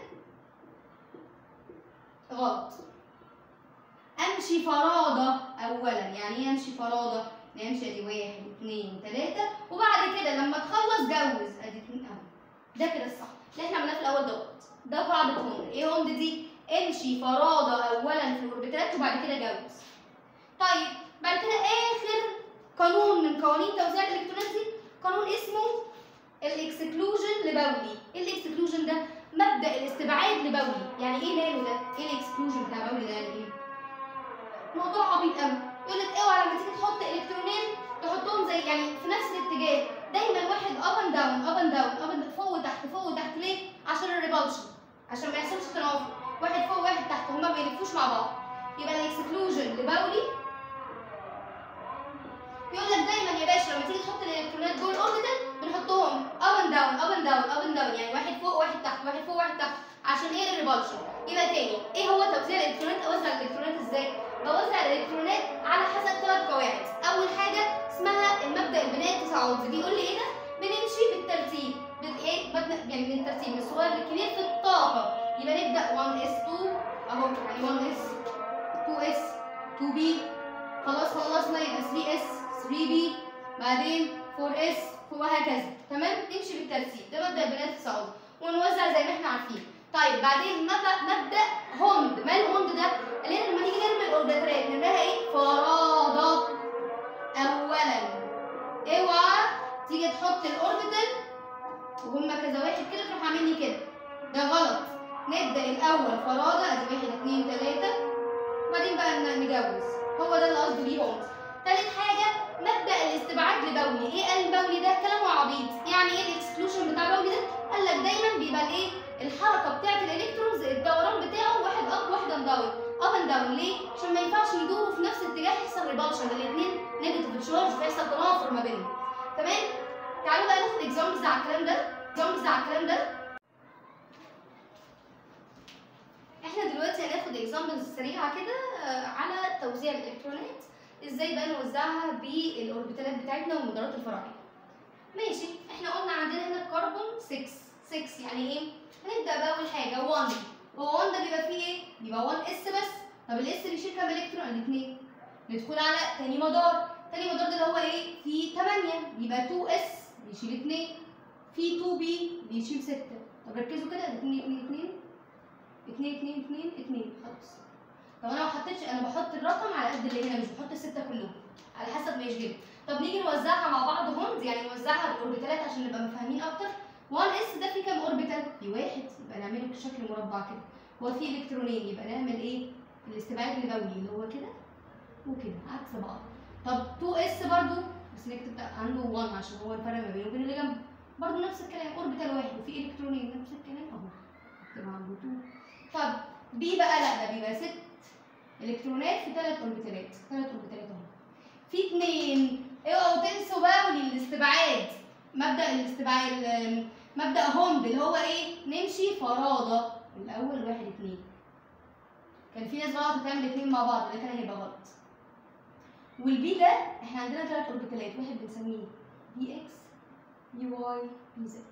غلط امشي فرادة اولا يعني ايه امشي فرادة نمشي ادي واحد اتنين تلاتة وبعد كده لما تخلص جوز ادي اتنين اهو ده كده الصح اللي احنا عملناه في الاول دوت ده قاعدة هوند ايه هوند دي امشي فرادة اولا في الاوربيتالات وبعد كده جوز طيب بعد كده اخر قانون من قوانين توزيع الالكترونات دي قانون اسمه الاكسكلوجن لبولي ايه الاكسكلوجن ده مبدا الاستبعاد لبولي يعني ايه ماله ده ايه الاكسكلوجن بتاع بولي ده يعني ايه موضوع عبيط قوي يقول لك اوعى لما تيجي تحط الكترونين تحطهم زي يعني في نفس الاتجاه دايما واحد اب اند داون اب اند داون اب فوق وتحت فوق وتحت ليه عشان الريبالشن عشان ما يحصلش تنافر واحد فوق واحد تحت هما ما يلفوش مع بعض يبقى الاكسكلوجن لبولي يقول لك دايما يا باشا لما تيجي تحط الالكترونات جوه الاوربيتال بنحطهم اب اند داون اب اند داون اب اند داون يعني واحد فوق واحد تحت واحد فوق واحد تحت عشان ايه الريبالشن يبقى تاني ايه هو توزيع الالكترونات اوزع الالكترونات ازاي بوزع الالكترونات على حسب ثلاث قواعد اول حاجه اسمها المبدا البناء التصاعدي بيقول لي ايه ده بنمشي بالترتيب بال- ايه بدنا يعني من الترتيب من الصغير للكبير في الطاقه يبقى نبدا 1 اس 2 اهو يعني 1 اس 2 اس 2 بي خلاص خلصنا يبقى 3 اس 3 بي بعدين 4 اس وهكذا تمام نمشي بالترتيب ده مبدا البناء التصاعدي ونوزع زي ما احنا عارفين طيب بعدين مبدا مبدا هوند ما الهوند ده قال لنا لما نيجي نرمي الاوربيتالات نرميها ايه فرادة اولا اوعى تيجي تحط الاوربيتال وهما كذا واحد كده تروح عامل لي كده ده غلط نبدا الاول فرادة ادي واحد اتنين تلاته وبعدين بقى ن- نجوز هو ده اللي قصدي بيه هوند تالت حاجه مبدا الاستبعاد لبولي ايه قال بولي ده كلامه عبيط يعني ايه الاكسكلوشن بتاع بولي ده قال لك دايما بيبقى الايه الحركه بتاعه الالكترونز الدوران بتاعه واحد اب اب داون ليه؟ عشان ما ينفعش يدوروا في نفس الاتجاه يحصل ريبالشن الاثنين نيجاتيف تشارج فيحصل تنافر ما بينهم تمام؟ تعالوا بقى ناخد اكزامبلز على الكلام ده اكزامبلز على الكلام ده احنا دلوقتي هناخد اكزامبلز سريعه كده آه، على توزيع الالكترونات ازاي بقى نوزعها بالاوربيتالات بتاعتنا والمدارات الفرعيه ماشي احنا قلنا عندنا هنا الكربون 6 6 يعني ايه هنبدا باول حاجه 1 هو 1 ده بيبقى فيه ايه بيبقى 1 اس بس طب الاس بيشيل كام الكترون الاثنين ندخل على تاني مدار تاني مدار ده اللي هو ايه فيه 8 يبقى 2 اس بيشيل 2 في 2 بي بيشيل 6 طب ركزوا كده 2 2 2 2 2 2 2 خلاص طب انا ما حطيتش انا بحط الرقم على قد اللي هنا مش بحط السته كلهم على حسب ما يشجبني طب نيجي نوزعها مع بعض هونز يعني نوزعها بالاوربيتالات عشان نبقى مفاهمين اكتر 1 اس ده فيه كام اوربيتال؟ في واحد يبقى نعمله بشكل مربع كده هو فيه الكترونين يبقى نعمل ايه؟ الاستبعاد البولي اللي هو كده وكده عكس بعض طب 2 اس برضو بس نكتب بقى عنده 1 عشان هو الفرق ما بينه وبين اللي جنبه برضو نفس الكلام اوربيتال واحد وفي الكترونين نفس الكلام اهو اكتب عنده 2 طب بي بقى لا ده بيبقى 6 الكترونات في ثلاث اوربيتالات ثلاث اوربيتالات اهو في اثنين اوعوا تنسوا بقى الاستبعاد مبدا الاستبعاد ال- مبدا هوند اللي هو ايه نمشي فرادى الاول واحد اتنين كان في ناس غلط تعمل اتنين مع بعض ده كان هيبقى غلط والبي ده احنا عندنا ثلاث اوربيتالات واحد بنسميه بي اكس بي واي بي زد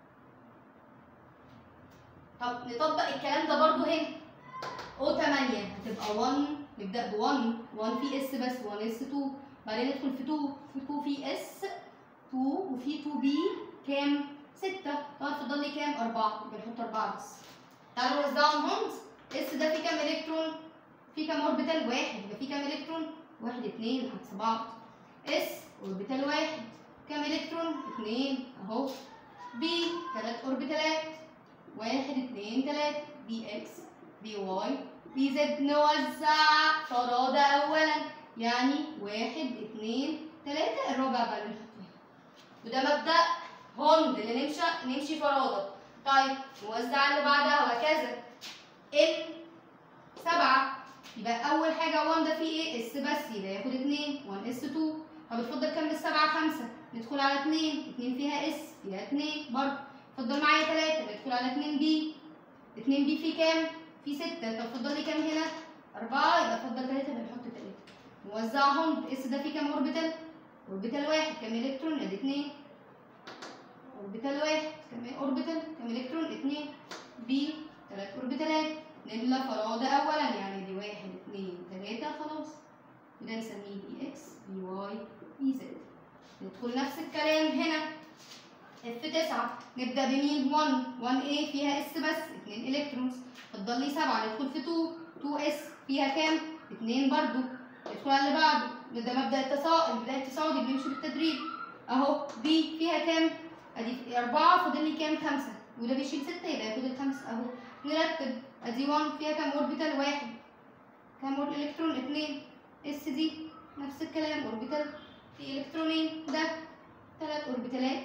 طب نطبق الكلام ده برضو هنا او 8 هتبقى 1 نبدا ب 1 1 في اس بس 1 اس 2 بعدين ندخل في 2 في 2 في اس 2 وفي 2 بي كام 6 طبعا فضل لي كام 4 يبقى نحط 4 بس تعالوا نوزعهم هونز اس ده فيه كام الكترون في كام اوربيتال واحد يبقى في كام الكترون واحد اتنين عكس بعض اس اوربيتال واحد كام الكترون اتنين اهو بي تلات اوربيتالات واحد اتنين تلاتة بي اكس بي واي بي زد نوزع فرادى اولا يعني واحد اتنين تلاتة الرابع بقى اللي نحط فيها وده مبدأ هوند اللي نمشي نمشي فرادى طيب نوزع اللي بعدها وهكذا ان سبعة يبقى أول حاجة 1 ده فيه إيه؟ اس بس يبقى ياخد 2 1 اس 2 طب اتفضل كام من السبعة خمسة ندخل على 2 2 فيها اس فيها 2 برضه اتفضل معايا 3 ندخل على 2 بي 2 بي فيه كام؟ فيه 6 طب اتفضل لي كام هنا؟ 4 يبقى اتفضل 3 يبقى نحط 3 نوزعهم اس ده فيه كام اوربيتال؟ اوربيتال واحد كام الكترون؟ ادي 2 اوربيتال واحد كام اوربيتال؟ كام الكترون؟ 2 بي 3 اوربيتالات نملى فرادى اولا يعني دي واحد اتنين تلاتة خلاص وده نسميه بي اكس بي واي بي زد ندخل نفس الكلام هنا اف 9 نبدا بمين 1 1 a فيها اس بس 2 الكترونز فضل لي 7 ندخل في 2 2 اس فيها كام 2 برضو ندخل على اللي بعده ده مبدا التصاعد البدايه التصاعدي بيمشي بالتدريج اهو بي فيها كام ادي 4 فاضل لي كام 5 وده بيشيل 6 يبقى ياخد الخمسه اهو نرتب ادي 1 فيها كام اوربيتال واحد كام أور- الكترون اتنين اس دي نفس الكلام اوربيتال في الكترونين ده ثلاث اوربيتالات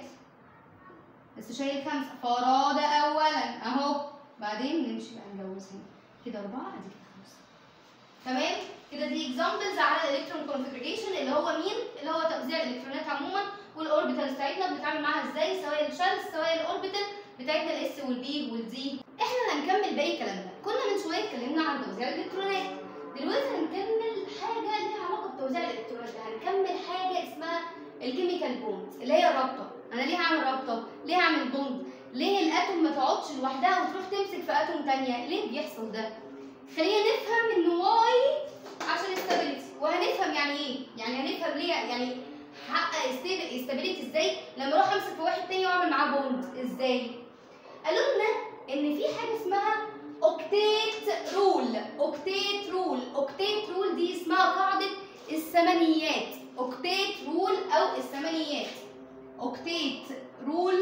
بس شايل خمسه فرادى اولا اهو بعدين نمشي بقى نجوز هنا كده اربعه ادي كده خمسه تمام كده دي اكزامبلز على الالكترون كونفجريشن اللي هو مين اللي هو توزيع الالكترونات عموما والاوربيتالز بتاعتنا بنتعامل معاها ازاي سواء الشلز سواء الاوربيتال بتاعتنا الاس والبي والدي احنا هنكمل باقي الكلام ده كنا من شويه اتكلمنا عن توزيع الالكترونات دلوقتي هنكمل حاجه ليها علاقه بتوزيع الالكترونات ده هنكمل حاجه اسمها الكيميكال بوند اللي هي الرابطه انا ليه هعمل رابطه ليه هعمل بوند ليه الاتوم ما تقعدش لوحدها وتروح تمسك في اتوم تانية ليه بيحصل ده خلينا نفهم ان واي عشان استابيليتي وهنفهم يعني ايه يعني هنفهم ليه يعني حقق استابيليتي ازاي لما اروح امسك في واحد تاني واعمل معاه بوند ازاي قالوا لنا ان في حاجه اسمها اوكتيت رول اوكتيت رول اوكتيت رول دي اسمها قاعده الثمانيات اوكتيت رول او الثمانيات اوكتيت رول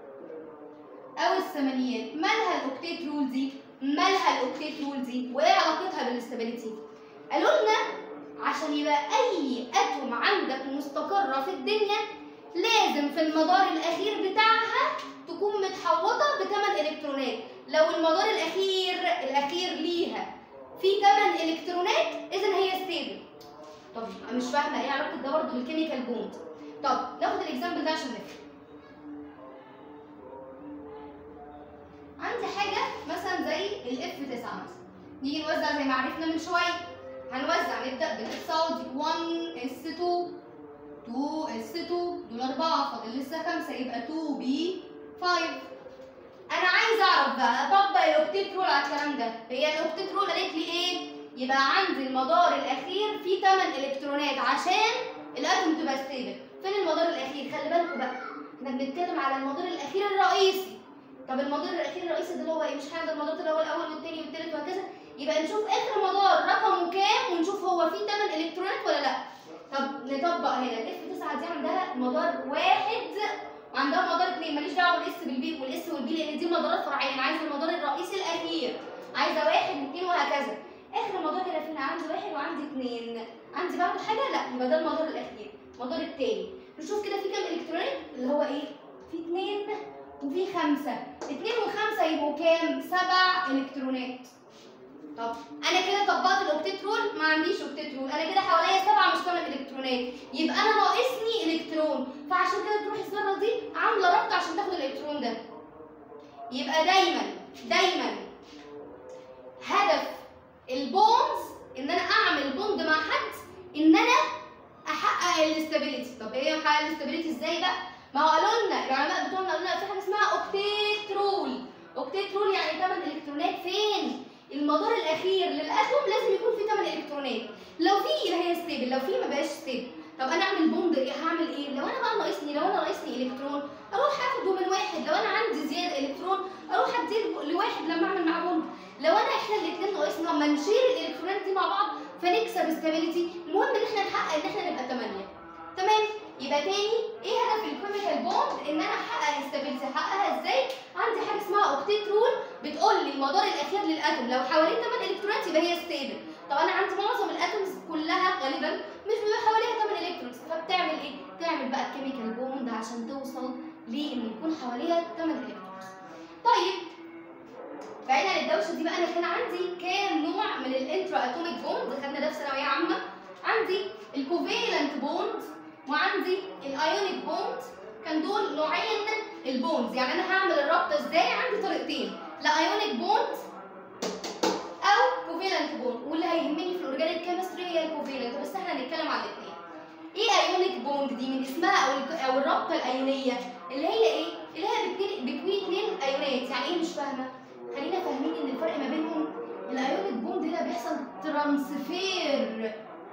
او الثمانيات مالها الاوكتيت رول دي مالها الاوكتيت رول دي وايه علاقتها بالاستابيليتي قالوا لنا عشان يبقى اي اتوم عندك مستقره في الدنيا لازم في المدار الاخير بتاعها تكون متحوطه بثمان الكترونات لو المدار الاخير الاخير ليها في 8 الكترونات اذا هي ستيبل طب أنا مش فاهمه ايه علاقه ده برضه بالكيميكال بوند طب ناخد الاكزامبل ده عشان نفهم عندي حاجه مثلا زي الاف 9 مثلا نيجي نوزع زي ما عرفنا من شويه هنوزع نبدا بالاقتصادي 1 اس 2 2 اس 2 دول 4 فاضل لسه 5 يبقى 2 بي 5 انا عايزه اعرف بقى اطبق الاوكتيت رول على الكلام ده هي الاوكتيت رول قالت لي ايه يبقى عندي المدار الاخير فيه 8 الكترونات عشان الاتوم تبقى ستيبل فين المدار الاخير خلي بالكم بقى احنا بنتكلم على المدار الاخير الرئيسي طب المدار الاخير الرئيسي ده اللي هو ايه مش هنقدر المدار اللي هو الاول والثاني والثالث وهكذا يبقى نشوف اخر مدار رقمه كام ونشوف هو فيه 8 الكترونات ولا لا طب نطبق هنا الاف 9 دي عندها مدار واحد وعندها مدار اثنين ماليش دعوه بالاس بالبي والاس والبي لان دي مدارات فرعيه انا عايزه المدار الرئيسي الاخير عايزه واحد واثنين وهكذا اخر مدار هنا فينا عندي واحد وعندي اثنين عندي بعده حاجه لا يبقى ده المدار الاخير المدار الثاني نشوف كده في كام الكترونات اللي هو ايه في اثنين وفي خمسه اثنين وخمسه يبقوا كام سبع الكترونات طب انا كده طبقت الاوكتيت رول ما عنديش اوكتيت رول انا كده حواليا سبعه مش ثمان الكترونات يبقى انا ناقصني الكترون فعشان كده تروح الذره دي عامله ربط عشان تاخد الالكترون ده يبقى دايما دايما هدف البوندز ان انا اعمل بوند مع حد ان انا احقق الاستابيليتي طب ايه احقق الاستابيليتي ازاي بقى ما هو قالوا لنا العلماء بتوعنا قالوا لنا في حاجه اسمها اوكتيت رول اوكتيت رول يعني 8 الكترونات فين المدار الاخير للاتوم لازم يكون فيه 8 الكترونات لو في يبقى هي ستيبل لو في ما بقاش ستيبل طب انا اعمل بوند ايه هعمل ايه لو انا بقى ناقصني لو انا ناقصني الكترون اروح اخده من واحد لو انا عندي زياده الكترون اروح اديه لواحد لما اعمل معاه بوند لو انا احنا الاثنين ناقصنا اما نشيل الالكترونات دي مع بعض فنكسب استابيليتي المهم ان احنا نحقق ان احنا نبقى 8 تمام يبقى تاني ايه هدف الكيميكال بوند ان انا احقق استابيليتي احققها ازاي عندي حاجه اسمها اوكتيت رول بتقول لي المدار الاخير للاتوم لو حواليه 8 الكترونات يبقى هي ستيبل طب انا عندي معظم الاتومز كلها غالبا مش بيبقى حواليها 8 الكترونز فبتعمل ايه تعمل بقى الكيميكال بوند عشان توصل لان يكون حواليها 8 الكترونز طيب بعيد عن الدوشه دي بقى انا كان عندي كام نوع من الانترا اتوميك بوند خدنا ده في ثانويه عامه عندي الكوفيلنت بوند وعندي الايونيك بوند كان دول نوعين البوندز يعني انا هعمل الرابطه ازاي عندي طريقتين لا ايونيك بوند او كوفيلنت بوند واللي هيهمني في الاورجانيك كيمستري هي الكوفيلنت بس احنا هنتكلم على الاثنين ايه ايونيك بوند دي من اسمها او الك- او الرابطه الايونيه اللي هي ايه اللي هي بتكوين بتكوين اثنين ايونات يعني ايه مش فاهمه خلينا فاهمين ان الفرق ما بينهم الايونيك بوند هنا بيحصل ترانسفير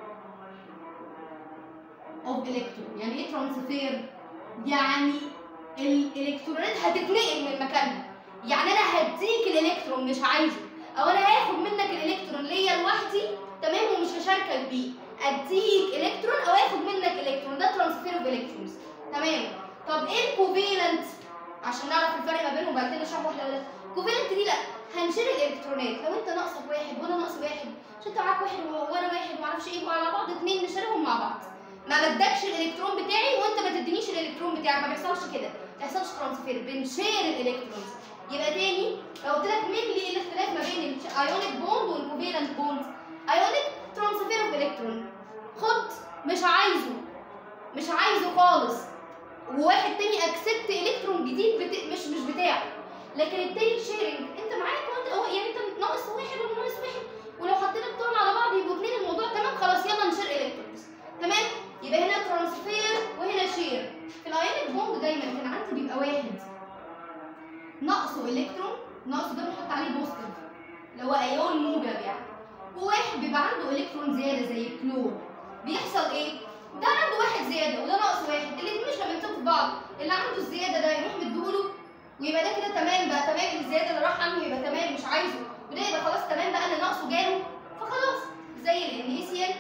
اوف الكترون يعني ايه ترانسفير يعني الالكترونات هتتنقل من مكانها يعني انا هديك الالكترون مش عايزه او انا هاخد منك الالكترون ليا لوحدي تمام ومش هشاركك بيه اديك الكترون او اخد منك الكترون ده ترانسفير اوف الكترونز تمام طب ايه الكوفيلنت عشان نعرف الفرق ما بينهم بعد كده نشرح واحده واحده الكوفيلنت دي لا هنشيل الالكترونات لو انت ناقصك واحد وانا ناقص واحد مش انت معاك واحد وانا واحد معرفش ايه يبقوا على بعض اتنين نشيلهم مع بعض ما بدكش الالكترون بتاعي وانت ما تدينيش الالكترون بتاعك ما بيحصلش كده ما بيحصلش ترانسفير بنشير الالكترونز يبقى تاني لو قلت لك مين لي الاختلاف ما بين الايونيك بوند والكوفيلنت بوند ايونيك ترانسفير اوف الكترون خد مش عايزه مش عايزه خالص وواحد تاني اكسبت الكترون جديد بت... مش مش بتاعه لكن التاني شيرنج انت معاك وانت هو يعني انت ناقص واحد وانا ناقص واحد ولو حطينا بتوعنا على بعض يبقوا اتنين الموضوع تمام خلاص يلا نشير الكترونز تمام يبقى هنا ترانسفير وهنا شير في الايونيك بوند دايما كان عندي بيبقى واحد ناقصه الكترون ناقصه ده بنحط عليه بوزيتيف اللي هو ايون موجب يعني وواحد بيبقى عنده الكترون زياده زي الكلور بيحصل ايه ده عنده واحد زياده وده ناقص واحد الاثنين مش هيمسكوا في بعض اللي عنده الزياده ده يروح مديهوله ويبقى ده كده تمام بقى تمام الزياده اللي راح عنه يبقى تمام مش عايزه وده يبقى خلاص تمام بقى اللي ناقصه جاله فخلاص زي الانيسيال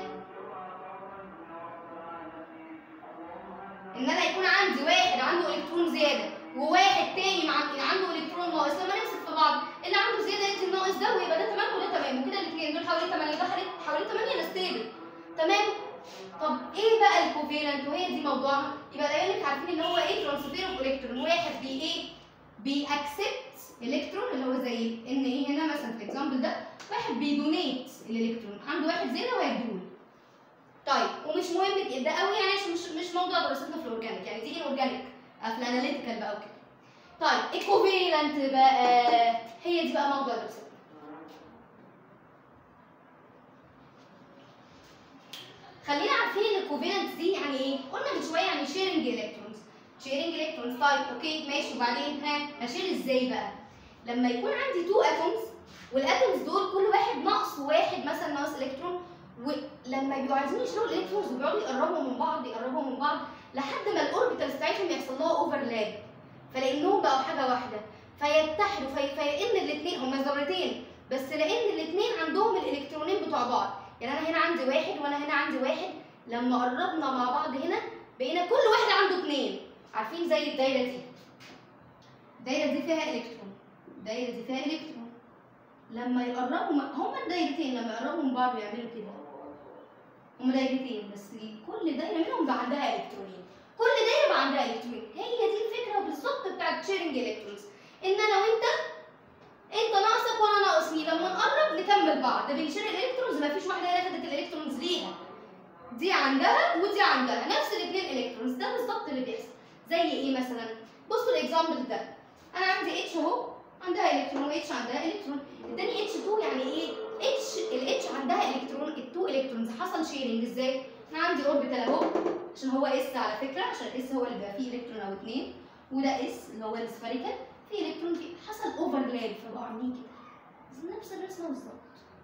ان انا يكون عندي واحد عنده الكترون زياده وواحد تاني مع عنده الكترون ناقص لما نمسك في بعض اللي عنده زياده يدي الناقص ده ويبقى ده تمام وده تمام وكده الاثنين دول حوالي 8 ده حوالي حوالي 8 ده ستيبل تمام طب ايه بقى الكوفيلنت وهي دي موضوعنا يبقى الايونيك عارفين ان هو ايه ترانسفير اوف الكترون واحد بي ايه بيأكسبت الكترون اللي هو زي ان ايه هنا مثلا في الاكزامبل ده واحد بيدونيت الالكترون عنده واحد زياده وهيديهوله طيب ومش مهم ده قوي يعني عشان مش مش موضوع دراستنا في الاورجانيك يعني دي الاورجانيك في الاناليتيكال بقى وكده طيب الكوفيلنت بقى هي دي بقى موضوع دراستنا خلينا عارفين ان الكوفيلنت دي يعني ايه قلنا من شويه يعني شيرنج الكترونز شيرنج الكترونز طيب اوكي ماشي وبعدين ها هشيل ازاي بقى لما يكون عندي تو اتومز والاتومز دول كل واحد ناقص واحد مثلا ناقص الكترون ولما بيبقوا عايزين يشيلوا الالكترونز وبيقعدوا يقربوا من بعض يقربوا من بعض لحد ما الاوربيتالز بتاعتهم يحصل لها اوفرلاب فلانهم بقوا حاجه واحده فيتحدوا في فيئن الاثنين هما ذرتين بس لان الاثنين عندهم الالكترونين بتوع بعض يعني انا هنا عندي واحد وانا هنا عندي واحد لما قربنا مع بعض هنا بقينا كل واحد عنده اثنين عارفين زي الدايره دي الدايره دي فيها الكترون الدايره دي فيها الكترون لما يقربوا هما الدايرتين لما يقربوا من بعض يعملوا كده هما دايرتين بس كل دايره منهم بقى عندها الكترونين كل دايره بقى عندها الكترونين هي دي الفكره بالظبط بتاعت شيرنج الكترونز ان انا وانت انت ناقصك وانا ناقصني لما نقرب نكمل بعض ده بنشير الالكترونز مفيش واحده هنا خدت الالكترونز ليها دي عندها ودي عندها نفس الاثنين الكترونز ده بالظبط اللي بيحصل زي ايه مثلا بصوا الاكزامبل ده انا عندي اتش اهو عندها الكترون واتش عندها الكترون اداني اتش 2 يعني ايه اتش الاتش عندها الكترون التو الكترونز حصل شيرنج ازاي انا عندي اوربيتال اهو عشان هو اس على فكره عشان اس هو اللي بيبقى فيه الكترون او اثنين وده اس اللي هو السفيريكال في الكترون في حصل اوفرلاب فبقوا عاملين كده نفس الرسمه بالظبط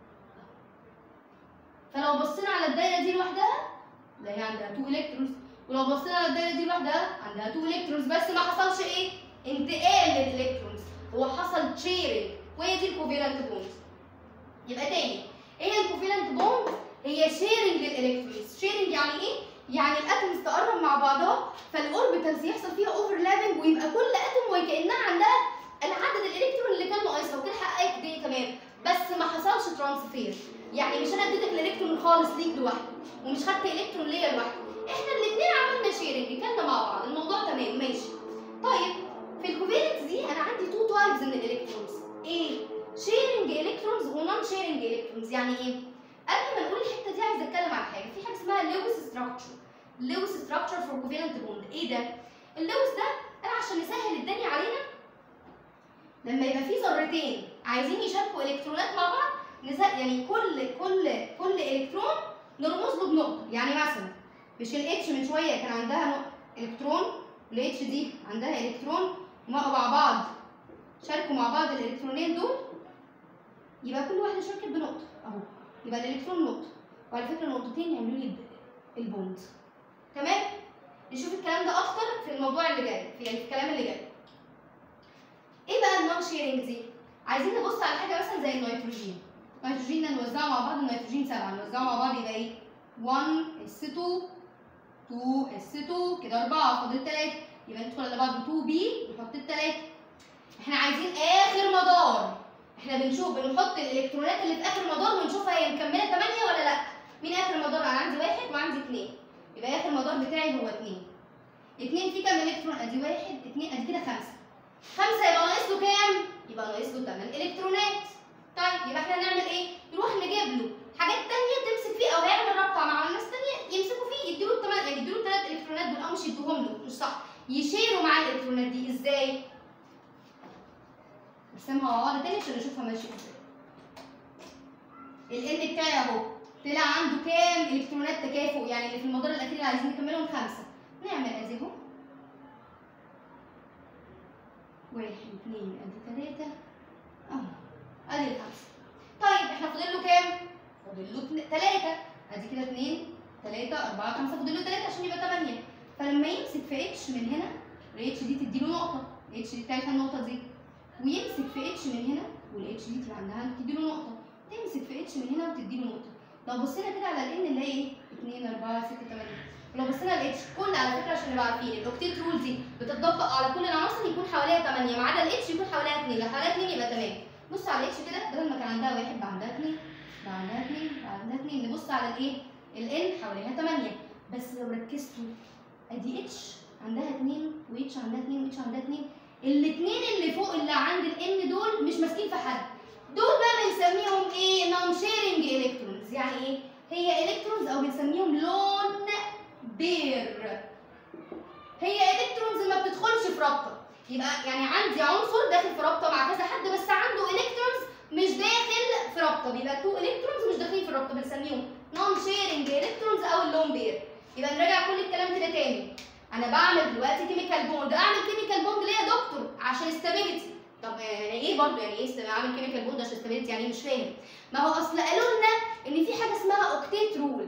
فلو بصينا على الدايره دي لوحدها لا هي عندها 2 الكترونز ولو بصينا على الدايره دي لوحدها عندها 2 الكترونز بس ما حصلش ايه انتقال للالكترونز هو حصل تشيرنج وهي دي الكوفيلنت بوند يبقى تاني ايه هي الكوفيلنت بوند هي شيرنج للالكترونز شيرنج يعني ايه يعني الاتومز تقرب مع بعضها فالاوربيتالز يحصل فيها اوفرلابنج ويبقى كل اتوم وكانها عندها العدد الالكترون اللي كان ناقصها وكده حققت دي كمان بس ما حصلش ترانسفير يعني مش انا اديتك الالكترون خالص ليك لوحده ومش خدت الكترون ليا لوحده احنا الاثنين عملنا شيرنج كنا مع بعض الموضوع تمام ماشي طيب في الكوفالنت دي انا عندي تو تايبز من الالكترونز ايه شيرنج الكترونز ونون شيرنج الكترونز يعني ايه قبل ما نقول الحته دي عايزه اتكلم عن حاجه في حاجه اسمها لويس ستراكشر لويس ستراكشر فور كوفالنت بوند ايه ده اللويس ده انا عشان نسهل الدنيا علينا لما يبقى في ذرتين عايزين يشاركوا الكترونات مع بعض نسهل يعني كل كل كل الكترون نرمز له بنقطه يعني مثلا مش الاتش من شويه كان عندها نقطه الكترون والاتش دي عندها الكترون وبقوا مع بعض شاركوا مع بعض الالكترونين دول يبقى كل واحده شاركت بنقطه اهو يبقى الالكترون نقطه وعلى فكره نقطتين يعملوا لي البوند تمام نشوف الكلام ده اكتر في الموضوع اللي جاي في يعني في الكلام اللي جاي ايه بقى النون شيرنج دي عايزين نبص على حاجه مثلا زي النيتروجين النيتروجين ده نوزعه مع بعض النيتروجين سبعه نوزعه مع بعض يبقى ايه 1 اس 2 2 اس 2 كده 4 فاضل 3 يبقى ندخل على بعض 2 بي نحط الثلاثه احنا عايزين اخر مدار احنا بنشوف بنحط الالكترونات اللي في اخر مدار ونشوفها هي مكمله 8 ولا لا مين اخر مدار انا عندي واحد وعندي اثنين يبقى اخر مدار بتاعي هو اثنين اثنين فيه كام الكترون ادي واحد اثنين ادي كده خمسه خمسه يبقى ناقص له كام يبقى ناقص له 8 الكترونات طيب يبقى احنا هنعمل ايه نروح نجيب له حاجات تانية تمسك فيه او هيعمل رابطه مع ناس تانية يمسكوا فيه يديله الثمان يعني يديله الثلاث الكترونات دول او مش يدوهم له مش صح يشيروا مع الالكترونات دي ازاي نرسمها مع بعض تاني عشان نشوفها ماشيه ازاي ال بتاعي اهو طلع عنده كام الكترونات تكافؤ يعني اللي في المدار الاخير اللي عايزين نكملهم خمسه نعمل ادي اهو واحد اثنين ادي ثلاثه اهو ادي الخمسه طيب احنا فاضل له كام؟ فاضل له ثلاثه ادي كده اثنين ثلاثه اربعه خمسه فاضل له ثلاثه عشان يبقى ثمانيه فلما يمسك في اتش من هنا الاتش دي تدي له نقطه الاتش دي بتاعتها النقطه دي ويمسك في اتش من هنا والاتش دي اللي عندها تدي له نقطه تمسك في اتش من هنا وتدي له نقطه لو بصينا كده على الان اللي هي ايه 2 4 6 8 ولو بصينا على الاتش كل على فكره عشان نبقى عارفين الاوكتيت رول دي بتطبق على كل العناصر يكون حواليها 8 ما عدا الاتش يكون حواليها 2 لو حواليها 2 يبقى تمام بص على الاتش كده بدل ما كان عندها واحد بقى عندها 2 بقى عندها 2 بقى عندها 2 نبص على الايه الان حواليها 8 بس لو ركزتوا ادي اتش عندها 2 واتش عندها 2 واتش عندها 2 الاثنين اللي فوق اللي عند الان دول مش ماسكين في حد دول بقى بنسميهم ايه نون شيرنج الكترونز يعني ايه هي الكترونز او بنسميهم لون بير هي الكترونز ما بتدخلش في رابطه يبقى يعني عندي عنصر داخل في رابطه مع كذا حد بس عنده الكترونز مش داخل في رابطه بيبقى تو الكترونز مش داخلين في الرابطه بنسميهم نون شيرنج الكترونز او اللون بير يبقى نراجع كل الكلام كده تاني انا بعمل دلوقتي كيميكال بوند اعمل كيميكال بوند ليه يا دكتور عشان استابيليتي طب يعني ايه برضه يعني ايه اعمل كيميكال بوند عشان استابيليتي يعني إيه؟ مش فاهم ما هو اصل قالوا لنا ان في حاجه اسمها اوكتيت رول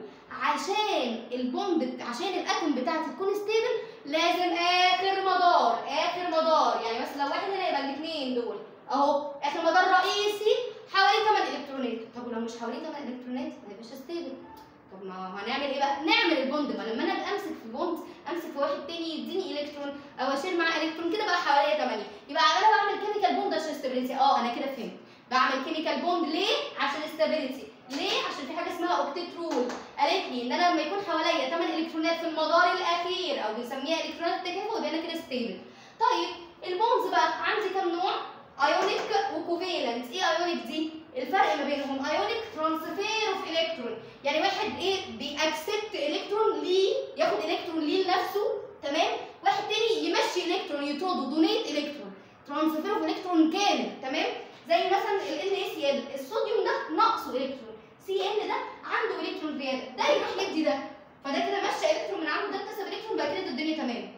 عشان البوند عشان الاتوم بتاعتي تكون ستيبل لازم اخر مدار اخر مدار يعني مثلا لو واحد هنا يبقى الاثنين دول اهو اخر مدار رئيسي حوالي 8 الكترونات طب ولو مش حوالي 8 الكترونات ما يبقاش ستيبل طب ما هنعمل ايه بقى؟ نعمل البوند ما لما انا ابقى امسك في بوند امسك في واحد تاني يديني الكترون او اشيل معاه الكترون كده بقى حواليا 8 يبقى انا بعمل كيميكال بوند عشان استابيليتي اه انا كده فهمت بعمل كيميكال بوند ليه؟ عشان استابيليتي ليه؟ عشان في حاجه اسمها اوكتيت رول قالت لي ان انا لما يكون حواليا 8 الكترونات في المدار الاخير او بنسميها الكترونات التكافؤ يبقى انا كده ستيبل طيب البوندز بقى عندي كام نوع؟ ايونيك وكوفيلنت ايه ايونيك دي؟ الفرق ما بينهم ايونيك ترانسفير اوف الكترون يعني واحد ايه بيأكسبت الكترون ليه ياخد الكترون ليه لنفسه تمام واحد تاني يمشي الكترون يطرده دونيت الكترون ترانسفير اوف الكترون كامل تمام زي مثلا ال NaCl الصوديوم ده ناقصه الكترون سي ان ده عنده الكترون زياده ده يروح يدي ده فده كده مشى الكترون من عنده ده اكتسب الكترون بقى كده الدنيا تمام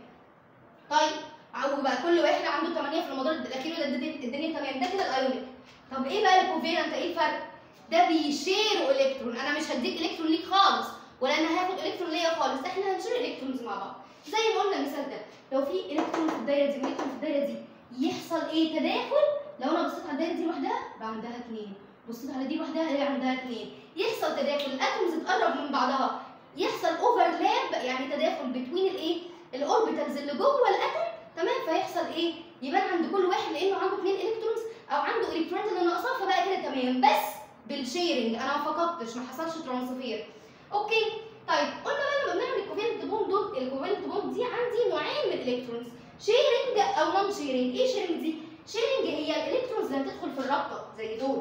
طيب وبقى كل واحد عنده 8 في المدار الاخير ده الدنيا تمام ده كده الايونيك طب ايه بقى الكوفيلنت ايه الفرق ده بيشيروا الكترون انا مش هديك الكترون ليك خالص ولا انا هاخد الكترون ليا خالص احنا هنشير الكترونز مع بعض زي ما قلنا المثال ده لو في الكترون في الدايره دي والكترون في الدايره دي يحصل ايه تداخل لو انا بصيت على الدايره دي لوحدها بقى عندها اثنين بصيت على دي لوحدها هي عندها اثنين يحصل تداخل الاتومز تقرب من بعضها يحصل اوفرلاب يعني تداخل بين الايه الاوربيتالز اللي جوه الاتوم تمام فيحصل ايه يبان عند كل واحد لانه عنده اثنين الكترونز او عنده الكترونات اللي ناقصاه فبقى كده تمام بس بالشيرنج انا ما فقدتش ما حصلش ترانسفير اوكي طيب قلنا بقى لما بنعمل الكوفالنت بوند دول الكوفالنت بوند دي عندي نوعين من الالكترونز شيرنج او نون شيرنج ايه شيرنج دي شيرنج هي الالكترونز اللي هتدخل في الرابطه زي دول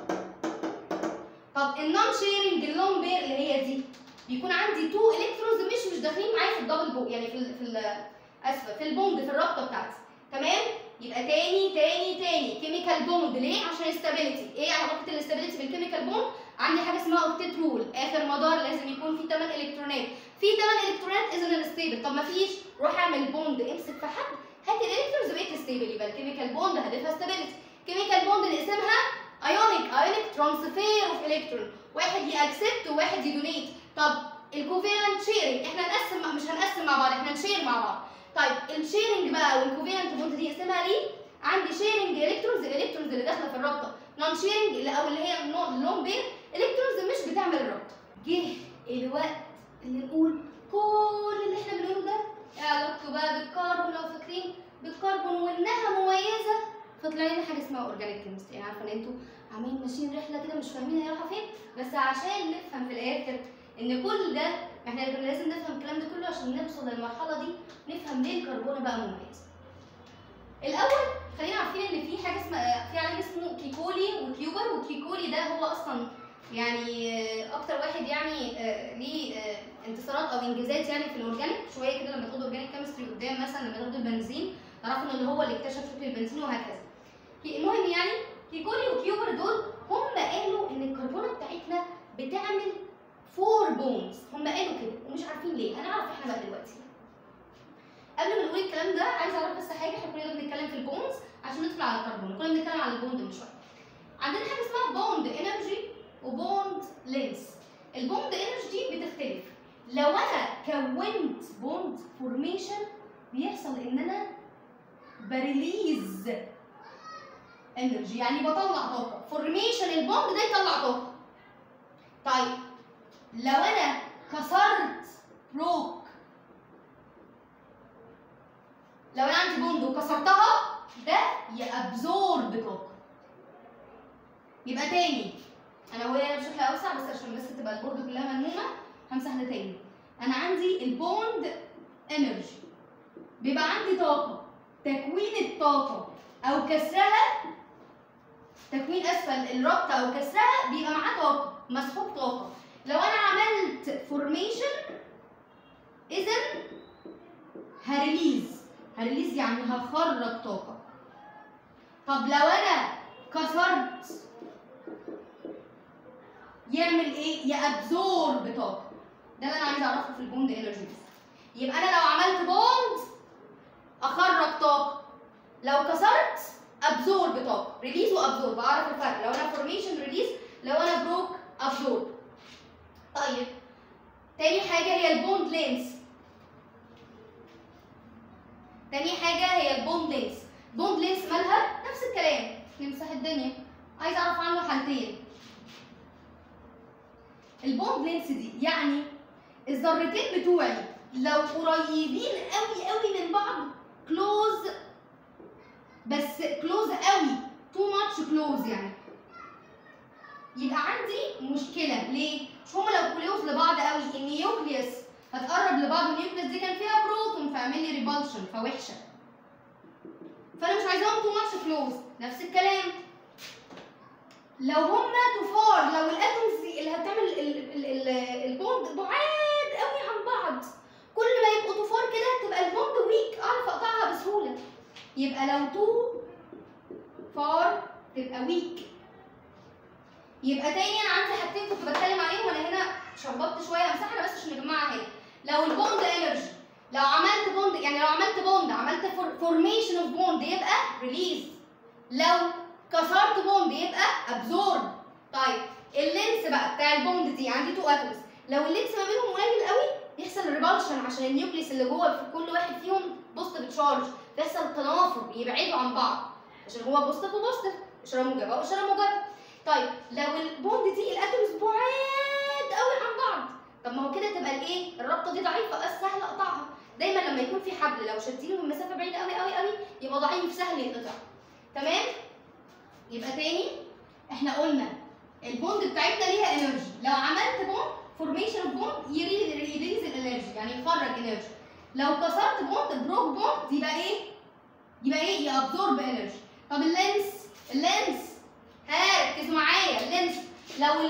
طب النون شيرنج اللون بير اللي هي دي بيكون عندي تو الكترونز مش مش داخلين معايا في الدبل بو يعني في ال في ال اسفه في البوند في الرابطه بتاعتي تمام يبقى تاني تاني تاني كيميكال بوند ليه عشان استابيليتي ايه علاقه الاستابيليتي بالكيميكال بوند عندي حاجه اسمها اوكتيت رول اخر مدار لازم يكون فيه 8 الكترونات في 8 الكترونات اذا الستيبل طب ما فيش روح اعمل بوند امسك في حد هات الالكترونز بقيت ستيبل يبقى الكيميكال بوند هدفها ستابيليتي كيميكال بوند نقسمها ايونيك ايونيك ترانسفير اوف الكترون واحد يأكسبت وواحد يدونيت طب الكوفيلنت شيرنج احنا نقسم مش هنقسم مع بعض احنا نشير مع بعض طيب الشيرنج بقى والكوفيلنت بوند دي اسمها ليه عندي شيرنج الكترونز الالكترونز اللي داخله في الرابطه نون شيرنج اللي او اللي هي اللون بير الكترونز مش بتعمل الرابطه جه الوقت اللي نقول كل اللي احنا بنقوله ده ايه علاقته بقى بالكربون لو فاكرين بالكربون وانها مميزه فطلع لنا حاجه اسمها اورجانيك كيمستري يعني عارفه ان انتوا عاملين ماشيين رحله كده مش فاهمين هي رايحه فين بس عشان نفهم في الاخر ان كل ده احنا لازم نفهم الكلام ده كله عشان نوصل للمرحله دي نفهم ليه الكربون بقى مميز الاول خلينا عارفين ان في حاجه اسمها في علم اسمه كيكولي وكيوبر وكيكولي ده هو اصلا يعني اكتر واحد يعني ليه انتصارات او انجازات يعني في الاورجانيك شويه كده لما تاخدوا اورجانيك كيمستري قدام مثلا لما تاخدوا البنزين تعرفوا ان هو اللي اكتشف شكل البنزين وهكذا المهم يعني كيكولي وكيوبر دول هم قالوا ان الكربونه بتاعتنا بتعمل فور بونز هم قالوا كده ومش عارفين ليه هنعرف احنا بقى دلوقتي قبل ما نقول الكلام ده عايز اعرف بس حاجه احنا كلنا بنتكلم في البونز عشان ندخل على الكربون كنا بنتكلم على البوند من شويه عندنا حاجه اسمها بوند انرجي وبوند لينس البوند انرجي بتختلف لو انا كونت بوند فورميشن بيحصل ان انا بريليز انرجي يعني بطلع طاقه فورميشن البوند ده يطلع طاقه طيب لو انا كسرت روك لو انا عندي بوند وكسرتها ده يابزورب طاقه يبقى تاني انا هو هنا بشكل اوسع بس عشان بس تبقى البورد كلها ملمومه همسح ده تاني انا عندي البوند انرجي بيبقى عندي طاقه تكوين الطاقه او كسرها تكوين اسفل الرابطه او كسرها بيبقى معاه طاقه مسحوب طاقه لو انا عملت فورميشن اذا هريليز هريليز يعني هخرج طاقه طب لو انا كسرت يعمل ايه يابزورب طاقه ده اللي انا عايزه اعرفه في البوند انرجيز يبقى انا لو عملت بوند اخرج طاقه لو كسرت ابزورب طاقه ريليز وابزورب اعرف الفرق لو انا فورميشن ريليز لو انا بروك ابزورب طيب تاني حاجه هي البوند لينس تاني حاجه هي البوند لينس بوند لينس مالها نفس الكلام نمسح الدنيا عايز اعرف عنه حالتين البوند لينس دي يعني الذرتين بتوعي لو قريبين قوي قوي من بعض كلوز بس كلوز قوي تو ماتش كلوز يعني يبقى عندي مشكله ليه مش هما لو كلوز لبعض قوي النيوكليوس هتقرب لبعض والنيوكليوس دي كان فيها بروتون فاعمل لي ريبالشن فوحشه فانا مش عايزاهم تو ماتش كلوز نفس الكلام لو هما تفار لو الاتومز دي اللي هتعمل ال- ال- ال- البوند بعاد قوي عن بعض كل ما يبقوا تفار كده تبقى البوند ويك اعرف اقطعها بسهوله يبقى لو تو فار تبقى ويك يبقى تاني انا عندي حاجتين كنت بتكلم عليهم وانا هنا شربطت شويه امسحها بس عشان نجمعها هنا لو البوند انرجي لو عملت بوند يعني لو عملت بوند عملت فورميشن اوف بوند يبقى ريليز لو كسرت بوند يبقى ابزورب طيب اللينس بقى بتاع البوند دي عندي تو اتومز لو اللينس ما بينهم قليل قوي يحصل ريبالشن عشان النيوكليس اللي جوه في كل واحد فيهم بوزيتيف تشارج بيحصل تنافر يبعدوا عن بعض عشان هو بوزيتيف وبوزيتيف اشاره موجبه واشاره موجبه طيب لو البوند دي الاتومز بعاد قوي عن بعض طب ما هو كده تبقى الايه الرابطه دي ضعيفه بس سهل اقطعها دايما لما يكون في حبل لو شدينه من مسافه بعيده قوي قوي قوي يبقى ضعيف سهل يتقطع تمام يبقى تاني احنا قلنا البوند بتاعتنا ليها انرجي لو عملت بوند فورميشن اوف بوند يريليز الانرجي يعني يخرج انرجي لو كسرت بوند بروك بوند يبقى ايه يبقى ايه يابزورب انرجي طب اللينس اللينس ها ركزوا معايا اللينس لو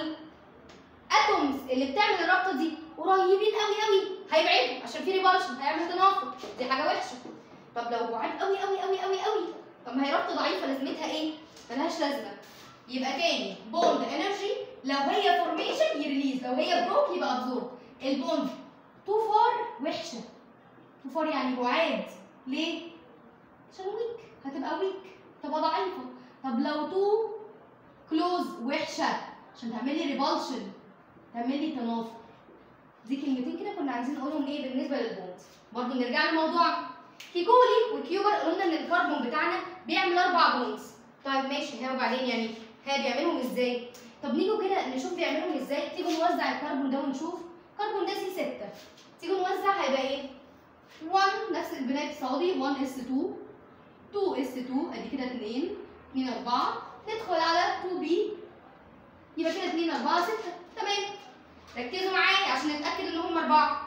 الاتومز اللي بتعمل الرابطه دي قريبين قوي قوي هيبعدوا عشان في ريبالشن هيعمل تنافر دي حاجه وحشه طب لو بعاد قوي قوي قوي قوي قوي طب ما هي رابطه ضعيفه لازمتها ايه ملهاش لازمه يبقى تاني بوند انرجي لو هي فورميشن يريليز لو هي بروك يبقى ابزورب البوند تو فار وحشه تو فار يعني بعاد ليه عشان ويك هتبقى ويك تبقى ضعيفه طب لو تو كلوز وحشه عشان تعمل لي ريبالشن تعمل لي تنافر دي كلمتين كده كنا عايزين نقولهم ايه بالنسبه للبوند برضه نرجع لموضوع كيكولي وكيوبر قلنا ان الكربون بتاعنا بيعمل اربع بوندز طيب ماشي ها وبعدين يعني ها بيعملهم ازاي طب نيجوا كده نشوف بيعملهم ازاي تيجوا نوزع الكربون ده ونشوف الكربون ده سي 6 تيجوا نوزع هيبقى ايه 1 نفس البناء اقتصادي 1 اس 2 2 اس 2 ادي كده 2 2 4 ندخل على 2 بي يبقى كده 2 4 6 تمام ركزوا معايا عشان نتاكد ان هم اربعه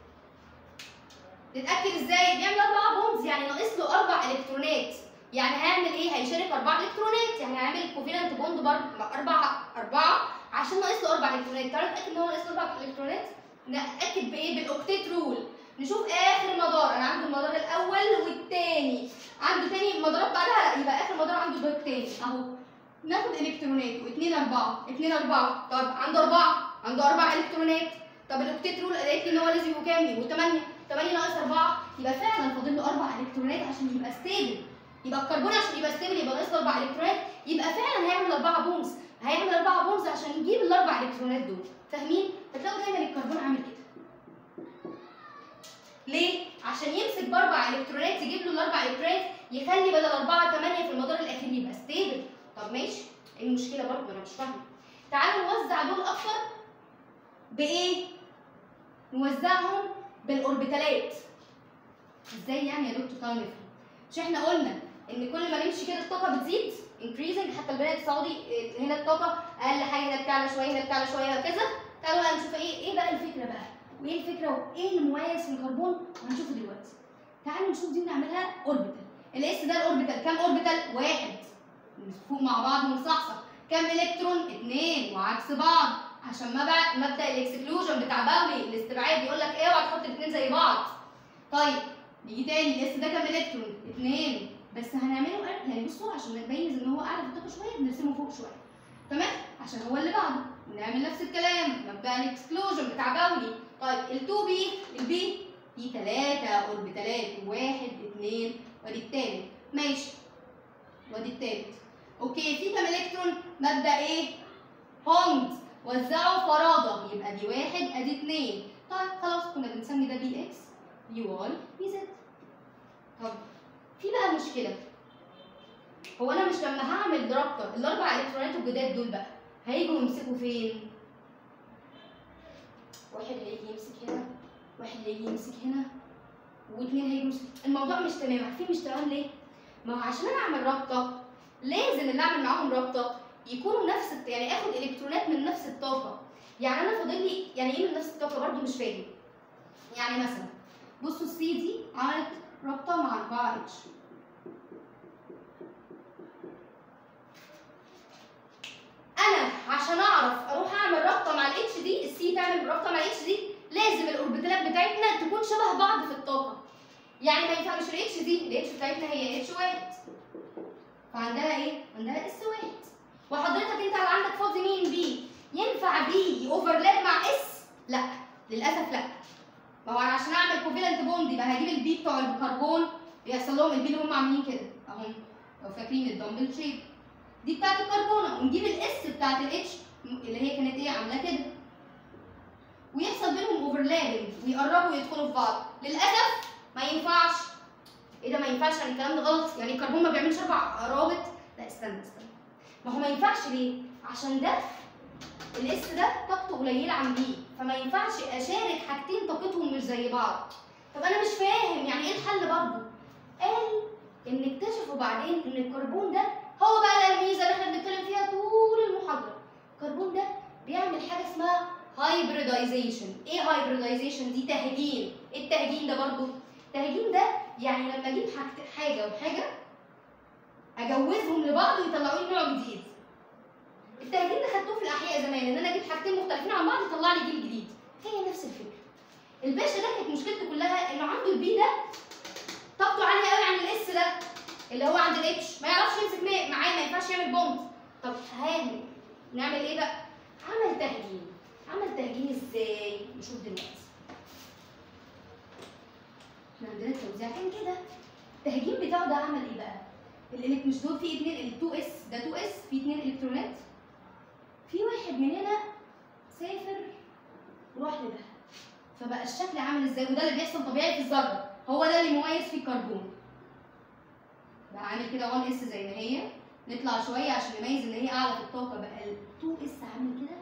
نتاكد ازاي بيعمل اربع بونز يعني ناقص له اربع الكترونات يعني هيعمل ايه هيشارك اربع الكترونات يعني هيعمل كوفيلنت بوند برضه اربعه اربعه عشان ناقص له اربع الكترونات تعالوا نتاكد ان هو ناقص له اربع الكترونات نتاكد بايه بالاوكتيت رول نشوف اخر مدار انا عندي المدار الاول والثاني عنده تاني مدارات بعدها لا يبقى اخر مدار عنده دور تاني اهو ناخد الكترونات واثنين اربعه اثنين اربعه طب عنده اربعه عنده اربع الكترونات طب الاوكتيت رول قالت لي ان هو لازم يبقوا كام؟ يبقوا 8 8 ناقص 4 يبقى فعلا فاضل له اربع الكترونات عشان يبقى ستيبل يبقى الكربون عشان يبقى ستيبل يبقى ناقص له اربع الكترونات يبقى فعلا هيعمل اربعه بونز هيعمل اربعه بونز عشان يجيب الاربع الكترونات دول فاهمين؟ فتلاقوا دايما الكربون عامل كده ليه؟ عشان يمسك باربع الكترونات يجيب له الاربع الكترونات يخلي بدل اربعه 8 في المدار الاخير يبقى ستيبل طب ماشي ايه المشكله برضه انا مش فاهمه تعالوا نوزع دول اكتر بايه؟ نوزعهم بالاوربيتالات ازاي يعني يا دكتور تعالوا نفهم مش احنا قلنا ان كل ما نمشي كده الطاقه بتزيد increasing حتى البناء السعودي إيه، هنا الطاقه اقل حاجه هنا بتعلى شويه هنا بتعلى شويه هكذا تعالوا بقى نشوف ايه ايه بقى الفكره بقى وايه الفكره وايه المميز في الكربون وهنشوفه دلوقتي تعالوا نشوف دي بنعملها اوربيتال الاس ده الاوربيتال كام اوربيتال واحد نفوق مع بعض ونصحصح كم الكترون اتنين وعكس بعض عشان ما بقى مبدا الاكسكلوجن بتاع باولي الاستبعاد يقول لك اوعى تحط الاثنين زي بعض طيب نيجي تاني الاس ده كام الكترون اتنين بس هنعمله أر- يعني بصوا عشان نبين ان هو اعلى في الطاقه شويه بنرسمه فوق شويه تمام عشان هو اللي بعده ونعمل نفس الكلام مبدا الاكسكلوجن بتاع باولي طيب ال2 بي البي في ثلاثة اوربيتالات واحد اتنين وادي التالت ماشي وادي التالت اوكي في كام الكترون مبدا ايه بوند وزعوا فرادة يبقى دي واحد ادي اتنين طيب خلاص كنا بنسمي ده بي اكس بي واي بي زد طب في بقى مشكلة هو انا مش لما هعمل رابطة الاربع الكترونات الجداد دول بقى هيجوا يمسكوا فين؟ واحد هيجي يمسك هنا واحد هيجي يمسك هنا واثنين هيجوا يمسك الموضوع مش تمام عارفين مش تمام ليه؟ ما هو عشان انا اعمل رابطة لازم اللي اعمل معاهم رابطة يكونوا نفس الط- يعني اخد الكترونات من نفس الطاقة يعني انا فاضل لي يعني ايه من نفس الطاقة برضو مش فاهم يعني مثلا بصوا السي دي عملت رابطة مع 4 اتش انا عشان اعرف اروح اعمل رابطه مع الاتش دي السي تعمل رابطه مع الاتش دي لازم الاوربيتالات بتاعتنا تكون شبه بعض في الطاقه يعني ما ينفعش الاتش دي الاتش بتاعتنا هي اتش واحد فعندها ايه عندها اس واحد وحضرتك انت اللي عندك فاضي مين بي ينفع بي اوفرلاب مع اس لا للاسف لا ما هو أنا عشان اعمل كوفيلنت بوند يبقى هجيب البي بتوع الكربون بيحصل لهم البي اللي هم عاملين كده اهم لو فاكرين الدمبل شيب دي بتاعت الكربونه ونجيب الاس بتاعت الاتش اللي هي كانت ايه عامله كده ويحصل بينهم اوفرلابنج ويقربوا يدخلوا في بعض للاسف ما ينفعش ايه ده ما ينفعش يعني الكلام ده غلط يعني الكربون ما بيعملش اربع روابط لا استنى استنى ما هو ما ينفعش ليه عشان ده الاس ده طاقته قليله عن بي فما ينفعش اشارك حاجتين طاقتهم مش زي بعض طب انا مش فاهم يعني ايه الحل برضه قال ان اكتشفوا بعدين ان الكربون ده هو بقى الميزه اللي احنا بنتكلم فيها طول المحاضره الكربون ده بيعمل حاجه اسمها هايبريدايزيشن ايه هايبريدايزيشن دي تهجين ايه التهجين ده برضه التهجين ده يعني لما اجيب حاجت- حاجه وحاجه اجوزهم لبعض ويطلعوا لي نوع جديد التهجين ده خدتوه في الاحياء زمان ان انا اجيب حاجتين مختلفين عن بعض يطلع لي جيل جديد هي نفس الفكره الباشا ده كانت مشكلته كلها انه عنده البي ده طاقته عاليه قوي عن الاس ده اللي هو عند الاتش ما يعرفش يمسك مي- معاه ما ينفعش يعمل بوند طب هاني نعمل ايه بقى عمل تهجين عمل تهجين ازاي نشوف دلوقتي احنا عندنا التوزيع كان كده التهجين بتاعه ده عمل ايه بقى الالكت مش دول فيه اتنين ال 2 اس ده 2 اس فيه اتنين الكترونات في واحد من هنا سافر وراح لده فبقى الشكل عامل ازاي وده اللي بيحصل طبيعي في الذره هو ده اللي مميز في الكربون بقى عامل كده 1 اس زي ما هي نطلع شويه عشان نميز ان هي اعلى في الطاقه بقى ال 2 اس عامل كده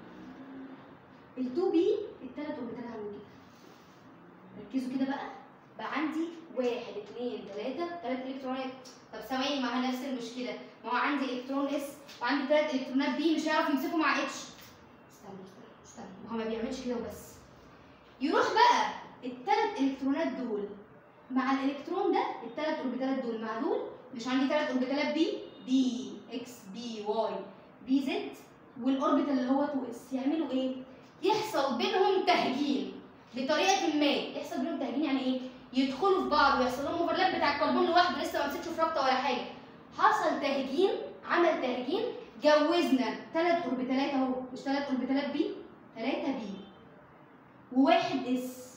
ال 2 بي التلات اوربيتال عامل كده ركزوا كده بقى بقى عندي واحد اثنين ثلاثة ثلاث الكترونات طب ثواني معاها نفس المشكلة ما هو عندي الكترون اس وعندي ثلاث الكترونات بي مش هيعرف يمسكوا مع اتش استنى استنى استنى ما هو ما بيعملش كده وبس يروح بقى الثلاث الكترونات دول مع الالكترون ده الثلاث اوربيتالات دول مع دول مش عندي ثلاث اوربيتالات بي بي اكس بي واي بي زد والاوربيتال اللي هو 2 اس يعملوا ايه؟ يحصل بينهم تهجين بطريقه ما يحصل بينهم تهجين يعني ايه؟ يدخلوا في بعض ويحصل لهم اوفرلاب بتاع الكربون لوحده لسه ما مسكش في رابطه ولا حاجه حصل تهجين عمل تهجين جوزنا ثلاث اوربيتالات اهو مش ثلاث اوربيتالات بي ثلاثه بي وواحد اس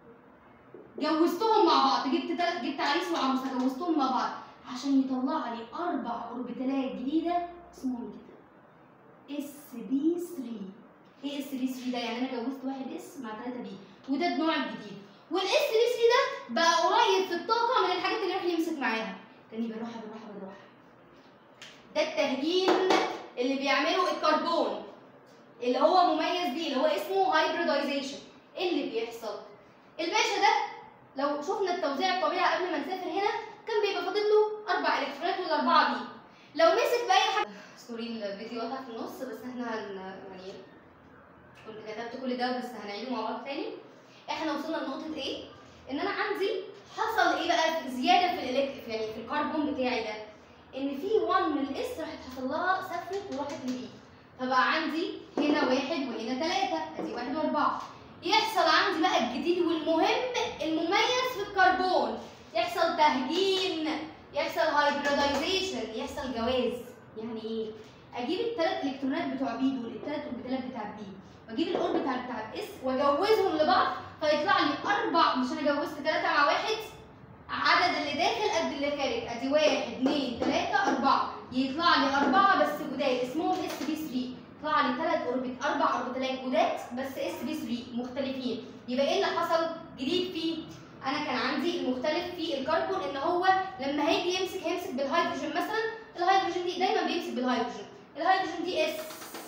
جوزتهم مع بعض جبت تل... جبت عريس وعروسه جوزتهم مع بعض عشان يطلع لي اربع اوربيتالات جديده اسمهم كده اس بي 3 ايه اس بي 3 ده يعني انا جوزت واحد اس مع 3 بي وده النوع الجديد والاس بي 3 ده بقى قريب في الطاقه من الحاجات اللي يروح يمسك معاها تاني بالراحه بالراحه بالراحه ده التهجين اللي بيعمله الكربون اللي هو مميز بيه اللي هو اسمه هايبريدايزيشن ايه اللي بيحصل الباشا ده لو شفنا التوزيع الطبيعي قبل ما نسافر هنا كان بيبقى فاضل له اربع الكترونات والاربعه بي لو مسك باي حاجه سوري الفيديو قطع في النص بس احنا هن يعني كنت كتبت كل ده بس هنعيده مع بعض تاني احنا وصلنا لنقطه ايه ان انا عندي حصل ايه بقى زياده في الالكت يعني في الكربون بتاعي ده ان في 1 من الاس راحت حصل لها سفلت وراحت لبي فبقى عندي هنا واحد وهنا ثلاثة ادي واحد واربعة يحصل عندي بقى الجديد والمهم المميز في الكربون يحصل تهجين يحصل هايبريدايزيشن يحصل جواز يعني ايه؟ اجيب الثلاث الكترونات بتوع بي دول الثلاث اوربيتالات بتاع بي واجيب الاوربيتال بتاع الاس واجوزهم لبعض فيطلع لي اربع مش انا جوزت ثلاثة مع واحد عدد اللي داخل قد اللي خارج ادي واحد اثنين ثلاثة أربعة يطلع لي أربعة بس جداد اسمهم اس بي 3 يطلع لي ثلاث اوربت أربع اوربيتالات جداد بس اس بي 3 مختلفين يبقى ايه اللي حصل جديد فيه؟ أنا كان عندي المختلف في الكربون إن هو لما هيجي يمسك هيمسك بالهيدروجين مثلا الهيدروجين دي دايما بيمسك بالهيدروجين الهيدروجين دي اس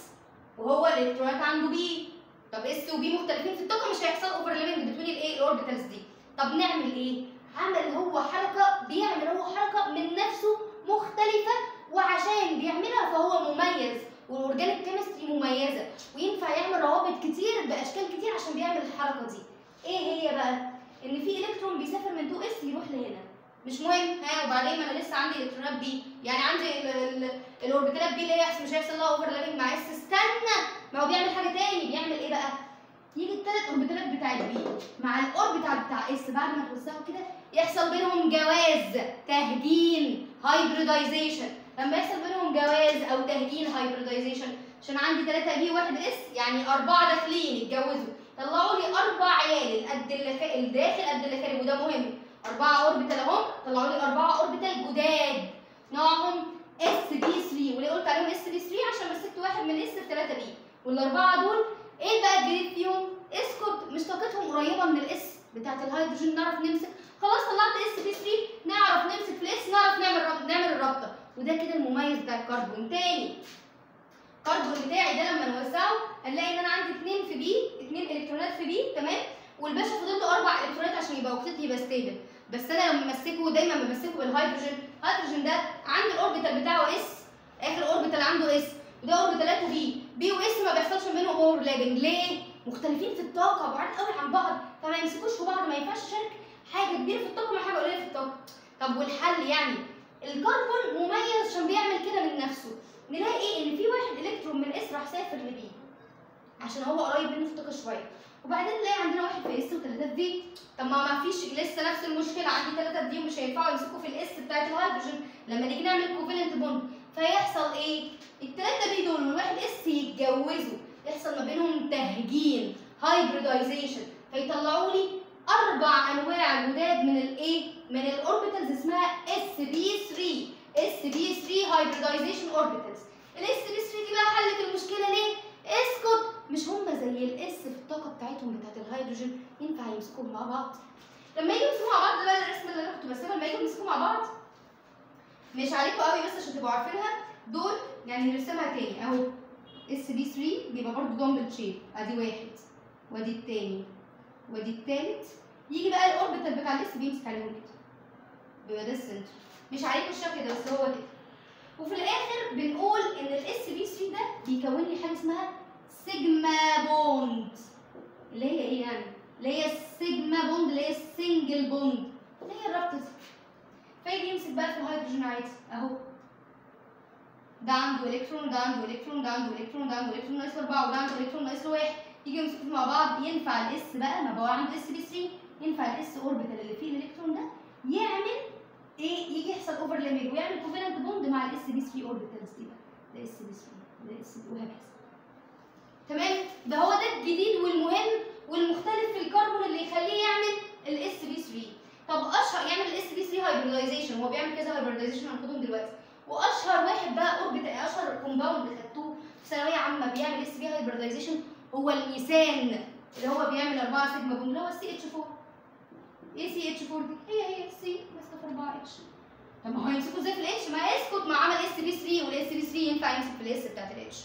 وهو الالكترونات عنده بي طب اس وبي مختلفين في الطاقة مش هيحصل اوفرلابنج بين الايه الاوربيتالز دي طب نعمل ايه؟ عمل هو حركة بيعمل هو حركة من نفسه مختلفة وعشان بيعملها فهو مميز والاورجانيك كيمستري مميزة وينفع يعمل روابط كتير بأشكال كتير عشان بيعمل الحركة دي. ايه هي بقى؟ ان في الكترون بيسافر من 2 اس يروح لهنا. مش مهم ها وبعدين ما انا لسه عندي الكترونات بي يعني عندي ال- ال- الاوربيتالات بي اللي هي مش هيحصل لها اوفرلابنج مع اس استنى ما هو بيعمل حاجه تاني بيعمل ايه بقى؟ يجي الثلاث اوربيتالات بتاعت بي مع الاوربيتال بتاع اس بعد ما توسعوا كده يحصل بينهم جواز تهجين هايبريدايزيشن لما يحصل بينهم جواز او تهجين هايبريدايزيشن عشان عندي 3 بي وواحد اس يعني اربعه داخلين يتجوزوا طلعوا لي اربع عيال قد اللي خ- الداخل قد اللي خارج وده مهم اربعه اوربيتال اهم طلعوا لي اربعه اوربيتال جداد نوعهم اس بي 3 وليه قلت عليهم اس بي 3 عشان مسكت واحد من اس في 3 بي والاربعه دول ايه بقى الجديد فيهم؟ اسكت مش طاقتهم قريبه من الاس بتاعت الهيدروجين نعرف نمسك خلاص طلعت اس بي 3 نعرف نمسك في الاس نعرف نعمل ربط نعمل الرابطه وده كده المميز بتاع الكربون تاني الكربون بتاعي ده لما نوزعه هنلاقي ان انا عندي اثنين في بي اثنين الكترونات في بي تمام والباشا فاضل له اربع الكترونات عشان يبقى وقتي يبقى ستيبل بس انا لما بمسكه دايما بمسكه بالهيدروجين الهيدروجين ده عندي الاوربيتال بتاعه اس اخر اوربيتال عنده اس وده اوربيتالاته بي بي واس ما بيحصلش بينهم اوفرلابنج ليه؟ مختلفين في الطاقه بعاد قوي عن بعض فما يمسكوش في بعض ما ينفعش اشارك حاجه كبيره في الطاقه مع حاجه قليله في الطاقه طب والحل يعني الكربون مميز عشان بيعمل كده من نفسه نلاقي ايه ان في واحد الكترون من اس راح سافر لبي عشان هو قريب منه في الطاقه شويه وبعدين نلاقي عندنا واحد في اس وثلاثه في دي طب ما ما فيش لسه نفس المشكله عندي ثلاثه في دي ومش هينفعوا يمسكوا في الاس بتاعت الهيدروجين لما نيجي نعمل كوفالنت بوند فيحصل ايه؟ الثلاثه بي دول والواحد اس يتجوزوا يحصل ما بينهم تهجين هايبريدايزيشن فيطلعوا لي اربع انواع جداد من الايه؟ من الاوربيتالز اسمها اس بي 3 اس بي 3 هايبريدايزيشن اوربيتالز الاس بي 3 دي بقى حلت المشكله ليه؟ اسكت مش هم زي الاس في الطاقه بتاعتهم بتاعت الهيدروجين ينفع يمسكوا مع بعض لما يجوا يمسكوا مع بعض ده بقى الرسمه اللي انا كنت برسمها لما يجوا يمسكوا مع بعض مش عليكم قوي بس عشان تبقوا عارفينها دول يعني نرسمها تاني اهو اس بي 3 بيبقى برضه دمبل شيب ادي واحد وادي التاني وادي التالت يجي بقى الاوربيتال بتاع الاس بيمسك عليهم كده بيبقى ده السنتر مش عليكم الشكل ده بس هو كده وفي الاخر بنقول ان الاس بي 3 ده بيكون لي حاجه اسمها سيجما بوند اللي هي ايه يعني؟ اللي هي السيجما بوند اللي هي السنجل بوند اللي هي الرابطه دي فيجي يمسك بقى في الهيدروجين عادي اهو ده عنده الكترون وده عنده الكترون وده عنده الكترون وده عنده الكترون ناقص اربعه وده عنده الكترون ناقص واحد يجي يمسكوا مع بعض ينفع الاس بقى ما هو عنده اس بي 3 ينفع الاس اوربيتال اللي فيه الالكترون ده يعمل ايه يجي يحصل اوفرلابنج ويعمل كوفالنت بوند مع الاس بي 3 اوربيتالز دي بقى ده اس بي 3 ده اس وهكذا تمام ده هو ده الجديد والمهم والمختلف في الكربون اللي يخليه يعمل الاس بي 3 طب اشهر يعمل الاس بي 3 هايبريدايزيشن هو بيعمل كذا هايبريدايزيشن هناخدهم دلوقتي واشهر واحد بقى اوربت اشهر كومباوند خدتوه في ثانويه عامه بيعمل اس بي هايبريدايزيشن هو الميثان اللي هو بيعمل 4 سيجما بوند اللي هو السي اتش 4 ايه سي اتش 4 دي هي هي سي ماسكه في 4 اتش طب ما هو يمسكوا ازاي في الاتش ما اسكت ما عمل اس بي 3 والاس بي 3 ينفع يمسك في الاس بتاعت الاتش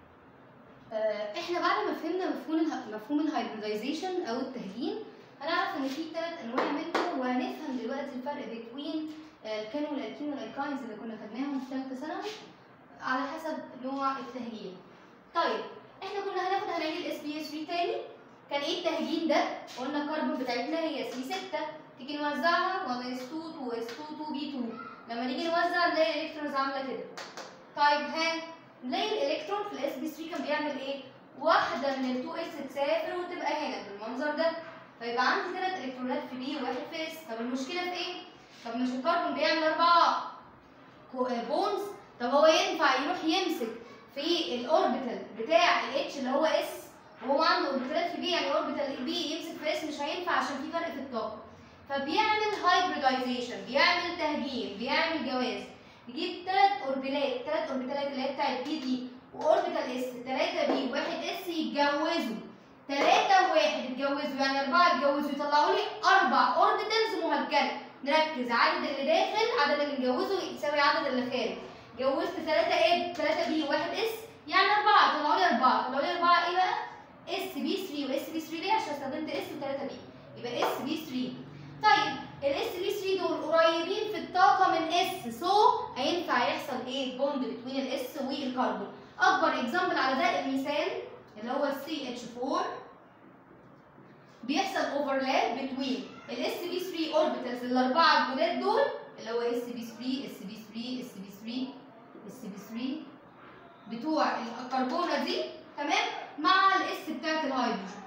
آه، احنا بعد ما فهمنا مفهوم اله- مفهوم الهايبريدايزيشن او التهجين هنعرف ان في ثلاث انواع منه وهنفهم دلوقتي الفرق بين الكان والالكين والايكاينز اللي كنا خدناهم في ثالثه ثانوي على حسب نوع التهجين. طيب احنا كنا هناخد هنعيد الاس بي 3 تاني كان ايه التهجين ده؟ قلنا الكربون بتاعتنا هي سي 6 تيجي نوزعها 1 اس 2 2 اس 2 2 بي 2 لما لما نيجي نوزع نلاقي الالكترونز عامله كده طيب ها نلاقي الالكترون في الاس بي 3 كان بيعمل ايه واحده من ال 2 اس تسافر وتبقى هنا بالمنظر ده فيبقى عندي ثلاث الكترونات في بي وواحد في اس طب المشكله في ايه طب مش الكربون بيعمل اربعه بونز طب هو ينفع يروح يمسك في الاوربيتال بتاع الاتش اللي هو اس وهو عنده اوربيتالات في بي يعني اوربيتال بي يمسك في اس مش هينفع عشان في فرق في الطاقه فبيعمل هايبريدايزيشن بيعمل تهجين بيعمل جواز يجيب ثلاث اوربيتالات ثلاث اوربيتالات اللي هي بتاعت بي دي واوربيتال اس 3 بي وواحد اس يتجوزوا ثلاثة وواحد اتجوزوا يعني أربعة اتجوزوا يطلعوا لي أربع أوربيتالز مهجنة نركز عدد اللي داخل عدد اللي اتجوزوا يساوي عدد اللي خارج جوزت ثلاثة ايه ثلاثة بي وواحد اس يعني أربعة طلعوا لي أربعة طلعوا لي أربعة إيه بقى؟ اس بي 3 واس بي 3 ليه؟ عشان استخدمت اس وثلاثة بي يبقى اس بي 3 طيب الاس بي 3 دول قريبين في الطاقة من اس سو so, هينفع يحصل ايه؟ بوند بين الاس والكربون أكبر اكزامبل على ده المثال اللي هو السي اتش 4 بيحصل اوفرلاب بين الاس بي 3 اوربيتالز الاربعه الجداد دول اللي هو اس بي 3 اس بي 3 اس بي 3 اس بي 3 بتوع الكربونه دي تمام مع الاس بتاعت الهيدروجين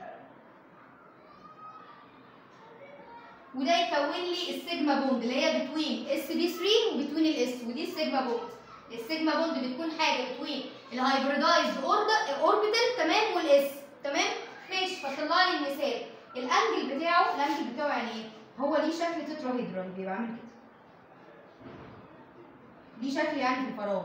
وده يكون لي السيجما بوند اللي هي بتوين اس بي 3 وبتوين الاس ودي السيجما بوند السيجما بوند بتكون حاجه بتوين الهايبريدايزد اوربيتال تمام والاس تمام ماشي فطلع لي المثال الانجل بتاعه الانجل بتاعه يعني ايه هو ليه شكل تتراهيدرال بيبقى عامل كده ليه شكل يعني في الفراغ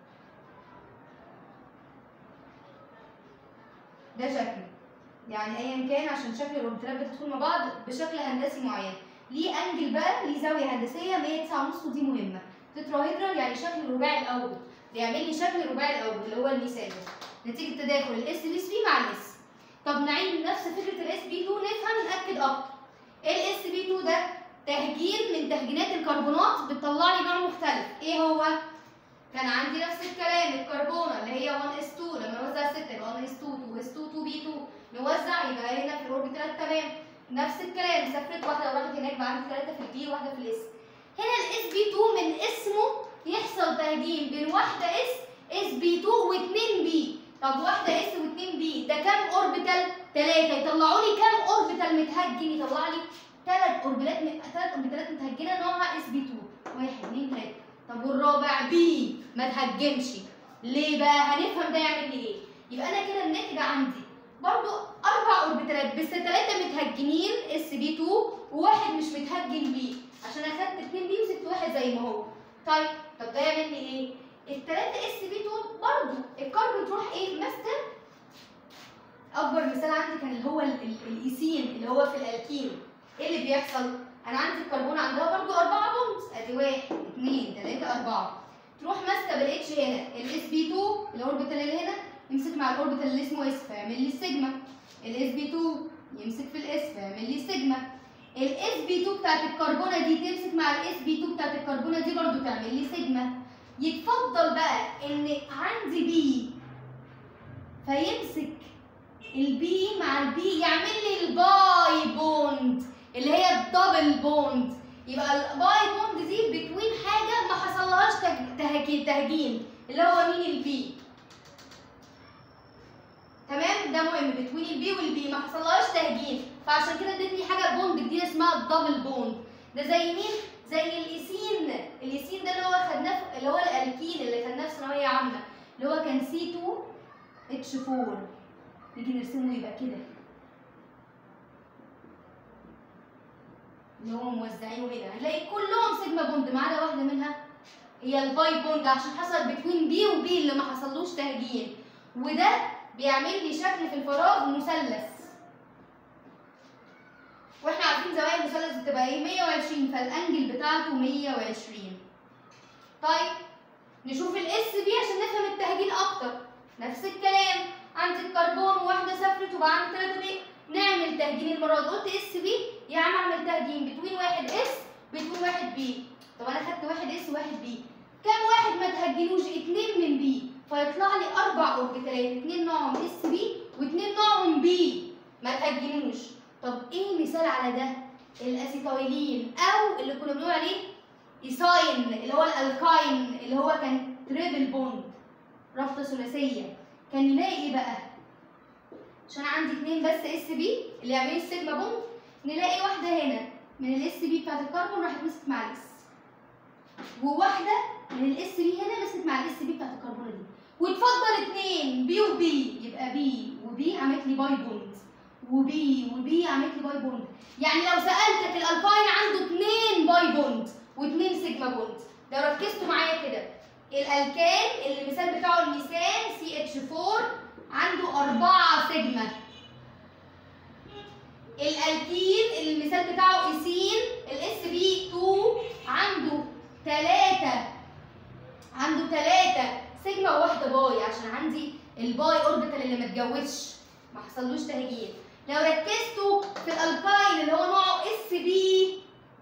ده شكل يعني ايا كان عشان شكل الاوربيتالات بتدخل مع بعض بشكل هندسي معين ليه انجل بقى ليه زاويه هندسيه 109 ونص ودي مهمه تتراهيدرال يعني شكل رباعي الاول بيعمل لي شكل رباعي الاول اللي هو المثال ده نتيجه تداخل الاس بي 3 مع الاس طب نعيد نفس فكره الاس بي 2 نفهم ناكد اكتر الاس بي 2 ده تهجين من تهجينات الكربونات بتطلع لي نوع مختلف ايه هو كان عندي نفس الكلام الكربونه اللي هي 1 اس 2 لما نوزع 6 يبقى 1 اس 2 2 اس 2 2 بي 2 نوزع يبقى هنا في الاوربيتالات تمام نفس الكلام سافرت واحده وراحت هناك بقى عندي ثلاثه في البي وواحده في الاس هنا الاس بي 2 من اسمه يحصل تهجين بين واحده اس اس بي 2 و2 بي طب واحده اس و2 بي ده كام اوربيتال؟ ثلاثه يطلعوا لي كام اوربيتال متهجن يطلع لي ثلاث اوربيتالات ثلاث اوربيتالات متهجنه نوعها اس بي 2 واحد اثنين ثلاثه طب والرابع بي ما تهجنش ليه بقى؟ هنفهم ده يعمل لي ايه؟ يبقى انا كده الناتج عندي برضو اربع اوربيتالات بس ثلاثه متهجنين اس بي 2 وواحد مش متهجن بي عشان اخدت 2 بي وسبت واحد زي ما هو طيب طب ده يعمل لي ايه؟ الثلاثه اس بي 2 برضو الكربون تروح ايه؟ ماسكه اكبر مثال عندي كان اللي هو الايثين اللي هو في الالكين ايه اللي بيحصل؟ انا عندي الكربون عندها برضو اربعه بونز ادي واحد اثنين ثلاثه اربعه تروح ماسكه بالاتش هنا الاس بي 2 الاوربيتال اللي هنا يمسك مع الاوربيتال اللي اسمه اس فيعمل لي السيجما الاس بي 2 يمسك في الاس فيعمل لي السيجما الاس بي 2 بتاعت الكربونه دي تمسك مع الاس بي 2 بتاعت الكربونه دي برضو تعمل لي سيجما يتفضل بقى ان عندي بي فيمسك البي مع البي يعمل لي الباي بوند اللي هي الدبل بوند يبقى الباي بوند دي بتوين حاجه ما حصلهاش تهجين تهجين اللي هو مين البي تمام ده مهم بتوين البي والبي ما حصلهاش تهجين فعشان كده ادتني حاجه بوند جديده اسمها الدبل بوند ده زي مين زي الايثين الايثين ده اللي هو خدناه اللي هو الالكين اللي خدناه في ثانويه عامه اللي هو كان سي 2 اتش 4 نيجي نرسمه يبقى كده اللي هو موزعينه هنا هنلاقي كلهم سيجما بوند ما عدا واحده منها هي الباي بوند عشان حصل بتوين بي وبي اللي ما حصلوش تهجين وده بيعمل لي شكل في الفراغ مثلث واحنا عارفين زوايا المثلث بتبقى ايه 120 فالانجل بتاعته 120 طيب نشوف الاس بي عشان نفهم التهجين اكتر نفس الكلام عندي الكربون وواحده سافرت وبقى عندي ثلاثه بي نعمل تهجين المره دي قلت اس بي يا عم اعمل تهجين بتوين واحد اس بتوين واحد بي طب انا خدت واحد اس وواحد بي كام واحد ما تهجنوش اتنين من بي فيطلع لي اربع اوربيتالات اتنين نوعهم اس بي واتنين نوعهم بي ما تهجنوش طب ايه مثال على ده الاسيتايلين او اللي كنا بنقول عليه ايثاين اللي هو الالكاين اللي هو كان تريبل بوند رابطه ثلاثيه كان يلاقي ايه بقى عشان عندي اتنين بس اس بي اللي يعملوا السيجما بوند نلاقي واحده هنا من الاس بي بتاعت الكربون راحت مسكت مع الاس وواحده من الاس بي هنا مسكت مع الاس بي بتاعت الكربونه دي وتفضل اتنين بي وبي يبقى بي وبي عملت لي باي بوند وبي وبي عملت لي باي بوند يعني لو سالتك الالكاين عنده اتنين باي بوند واتنين سيجما بوند لو ركزتوا معايا كده الالكان اللي المثال بتاعه الميثان سي اتش 4 عنده أربعة سيجما الالكين اللي المثال بتاعه ايثين الاس بي 2 عنده ثلاثة عنده ثلاثة سيجما وواحدة باي عشان عندي الباي اوربيتال اللي ما اتجوزش ما حصلوش تهجين لو ركزتوا في الالكاين اللي هو نوعه اس بي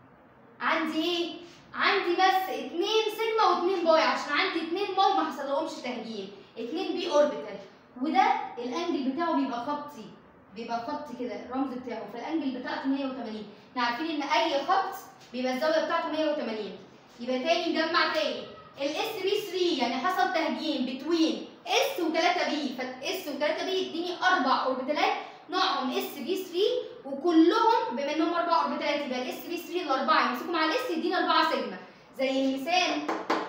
عندي ايه؟ عندي بس اتنين سيجما واتنين باي عشان عندي اتنين باي ما حصلهمش تهجين اتنين بي اوربيتال وده الانجل بتاعه بيبقى خطي بيبقى خط كده الرمز بتاعه فالانجل بتاعته 180 احنا عارفين ان اي خط بيبقى الزاويه بتاعته 180 يبقى تاني نجمع تاني الاس بي 3 يعني حصل تهجين بتوين اس و3 بي فاس و3 بي يديني اربع اوربيتالات نوعهم اس بي 3 وكلهم بما انهم اربع اوربيتالات يبقى الاس بي 3 الاربعه يمسكوا مع الاس يدينا 4 سيجما زي المثال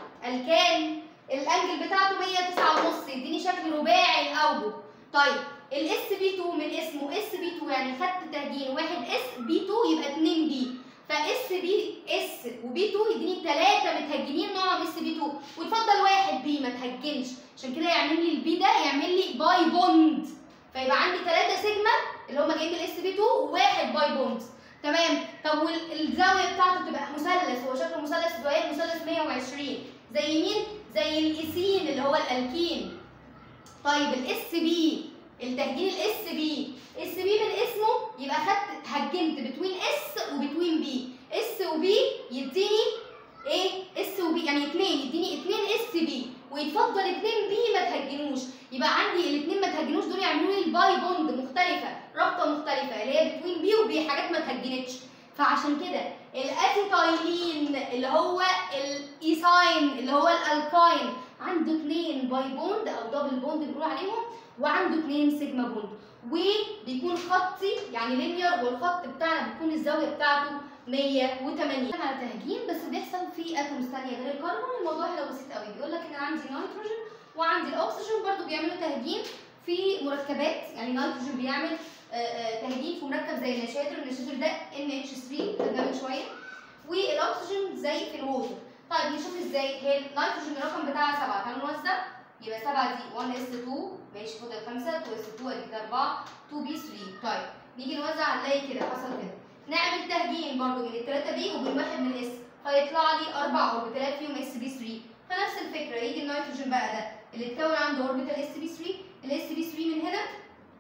الكان الانجل بتاعته 109 ونص يديني شكل رباعي الاوجه طيب الاس بي 2 من اسمه اس بي 2 يعني خدت تهجين واحد اس بي 2 يبقى 2 بي فاس بي اس وبي 2 يديني ثلاثه متهجنين نوعهم اس بي 2 ويتفضل واحد بي ما تهجنش عشان كده يعمل لي البي ده يعمل لي باي بوند فيبقى عندي ثلاثه سيجما اللي هم جايين من الاس بي 2 وواحد باي بوند تمام طب والزاويه بتاعته تبقى مثلث هو شكله مثلث دوائر مثلث 120 زي مين؟ زي الايثين اللي هو الالكين طيب الاس بي التهجين الاس بي اس بي من اسمه يبقى خدت هجنت بتوين اس وبتوين بي اس وبي يديني ايه اس وبي يعني اتنين يديني اتنين اس بي ويتفضل اتنين بي ما تهجنوش يبقى عندي الاتنين ما تهجنوش دول يعملوا لي الباي بوند مختلفه رابطه مختلفه اللي هي بتوين بي وبي حاجات ما تهجنتش فعشان كده الاسيتايلين اللي هو الايثاين اللي هو الالكاين عنده اتنين باي بوند او دبل بوند بنقول عليهم وعنده اتنين سيجما بوند وبيكون خطي يعني لينير والخط بتاعنا بتكون الزاويه بتاعته 180 على تهجين بس بيحصل في اتومز ثانيه غير الكربون الموضوع هنا بسيط قوي بيقول لك ان انا عندي نيتروجين وعندي الاكسجين برضو بيعملوا تهجين في مركبات يعني نيتروجين بيعمل آه، آه، تهجين في مركب زي النشادر النشادر ده NH3 خدناه من شويه والاكسجين زي في الووتر طيب نشوف ازاي هي النيتروجين الرقم بتاعها 7 تعالوا نوزع يبقى 7 دي 1 اس 2 ماشي فاضل 5 2 اس 2 ادي كده 4 2 بي 3 طيب نيجي نوزع هنلاقي كده حصل كده نعمل تهجين برضو من الثلاثه بي ومن واحد من اس فيطلع لي اربع اوربيتالات فيهم اس بي 3 فنفس الفكره يجي النيتروجين بقى ده اللي اتكون عنده اوربيتال اس بي 3 الاس بي 3 من هنا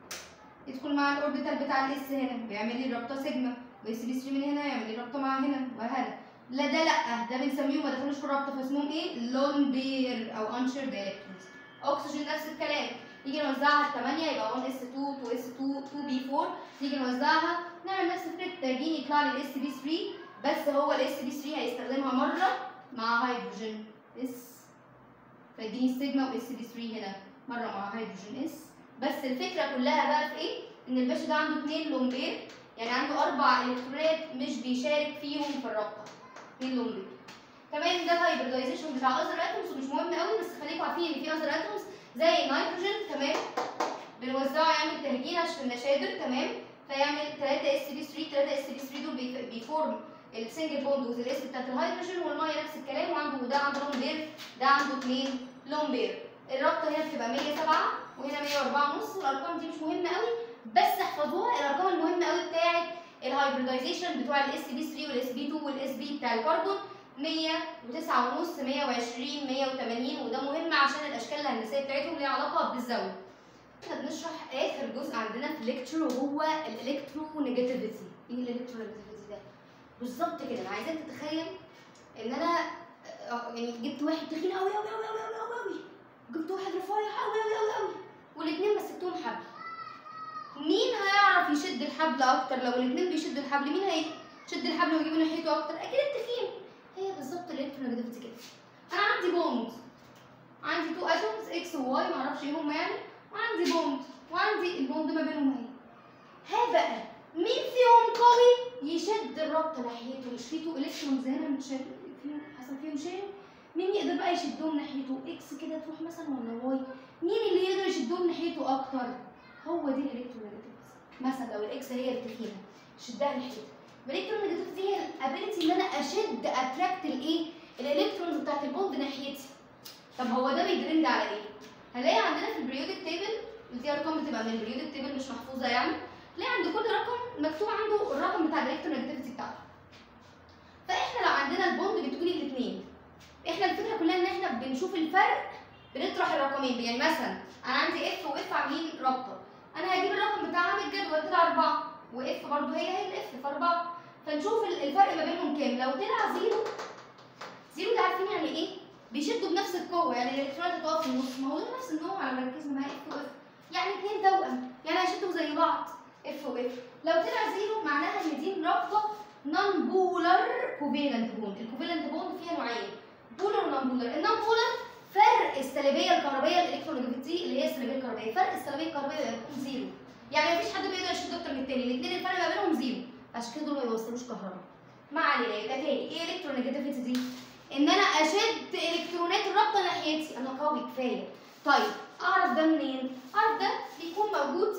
يدخل مع الاوربيتال بتاع الاس هنا بيعمل لي رابطه سيجما واس بي 3 من هنا يعمل لي رابطه مع هنا وهكذا لا ده لا ده بنسميهم ما دخلوش في الرابطه فاسمهم ايه لون بير او انشرد الكترونز اكسجين نفس الكلام نيجي نوزعها 8 يبقى 1 اس 2 2 اس 2 2 بي 4 نيجي نوزعها نعمل نفس فكره التهجين يطلع لي الاس بي 3 بس هو الاس بي 3 هيستخدمها مره مع هيدروجين اس فيديني السيجما واس بي 3 هنا مره مع هيدروجين اس بس الفكره كلها بقى في ايه؟ ان الباشا ده عنده اثنين لومبير يعني عنده اربع الكترونات مش بيشارك فيهم في الرابطه اثنين لومبير كمان ده الهايبردايزيشن بتاع اذر اتومز ومش مهم قوي بس خليكم عارفين ان في اذر اتومز زي النيتروجين تمام بنوزعه يعمل تهجين عشان النشادر تمام فيعمل 3 اس بي 3 3 اس بي 3 دول بيف- بيفورم السنجل بوند وذ الاس بتاعت الهيدروجين والميه نفس الكلام وعنده ده عنده لون بير ده عنده اثنين لون بير الرابطه هنا بتبقى 107 وهنا 104 ونص والارقام دي مش مهمه قوي بس احفظوها الارقام المهمه قوي بتاعت الهايبردايزيشن بتوع الاس بي 3 والاس بي 2 والاس بي بتاع الكربون 109 ونص 120 180 وده مهم عشان الاشكال الهندسيه بتاعتهم ليها علاقه بالزاويه احنا بنشرح اخر جزء عندنا في الليكتشر وهو الالكترونيجاتيفيتي ايه الالكترونيجاتيفيتي ده بالظبط كده انا عايزاك تتخيل ان انا آه، يعني جبت واحد تخين قوي قوي قوي قوي قوي قوي جبت واحد رفيع قوي قوي قوي قوي والاثنين مسكتهم حبل مين هيعرف يشد الحبل اكتر لو الاثنين بيشدوا الحبل مين هيشد الحبل ويجيبه ناحيته اكتر اكيد التخين هي بالظبط الالكترونيجاتيفيتي كده انا عندي بوند عندي تو اتومز اكس وواي معرفش ايه هم يعني وعندي بوند وعندي البوند ما بينهم اهي ها بقى مين فيهم قوي يشد الرابطه ناحيته مش في تو الكترونز هنا متشد فيهم حصل فيهم شيء مين يقدر بقى يشدهم ناحيته اكس كده تروح مثلا ولا واي مين اللي يقدر يشدهم ناحيته اكتر هو دي الالكترونيجاتيفيتي مثلا لو الاكس هي التخينه شدها ناحيتها الالكترونيجاتيفيتي هي الابيلتي ان انا اشد اتراكت الايه الالكترونز بتاعت البوند ناحيتي طب هو ده بيدرند على ايه هنلاقي عندنا في البريودك تيبل دي ارقام بتبقى من البريودك تيبل مش محفوظه يعني تلاقي عند كل رقم مكتوب عنده الرقم بتاع الالكترونيجاتيفيتي بتاعته فاحنا لو عندنا البوند بتكون الاثنين احنا الفكره كلها ان احنا بنشوف الفرق بنطرح الرقمين يعني مثلا انا عندي اف واف عاملين رابطه انا هجيب الرقم بتاعها من الجدول طلع 4 واف برضه هي هي الاف في 4 فنشوف الفرق ما بينهم كام لو طلع زيرو زيرو ده عارفين يعني ايه بيشدوا بنفس القوه يعني الالكترونات هتقف في النص ما هو ده نفس النوع على ركزنا معايا اف واف يعني اثنين توأم يعني هيشدوا زي بعض اف واف لو طلع زيرو معناها ان دي رابطه نون بولر كوفيلنت بوند الكوفيلنت بوند فيها نوعين بولر ونون بولر النون بولر فرق السلبيه الكهربائيه الالكترونيجاتيفيتي اللي هي السلبيه الكهربائيه فرق السلبيه الكهربائيه بيكون زيرو يعني مفيش حد بيقدر يشد اكتر من التاني الاثنين الفرق ما بينهم زيرو عشان كده دول ما يوصلوش كهرباء ما علينا يبقى تاني ايه الالكترونيجاتيفيتي دي ان انا اشد الكترونات الرابطه ناحيتي انا قوي كفايه طيب اعرف ده منين اعرف ده بيكون موجود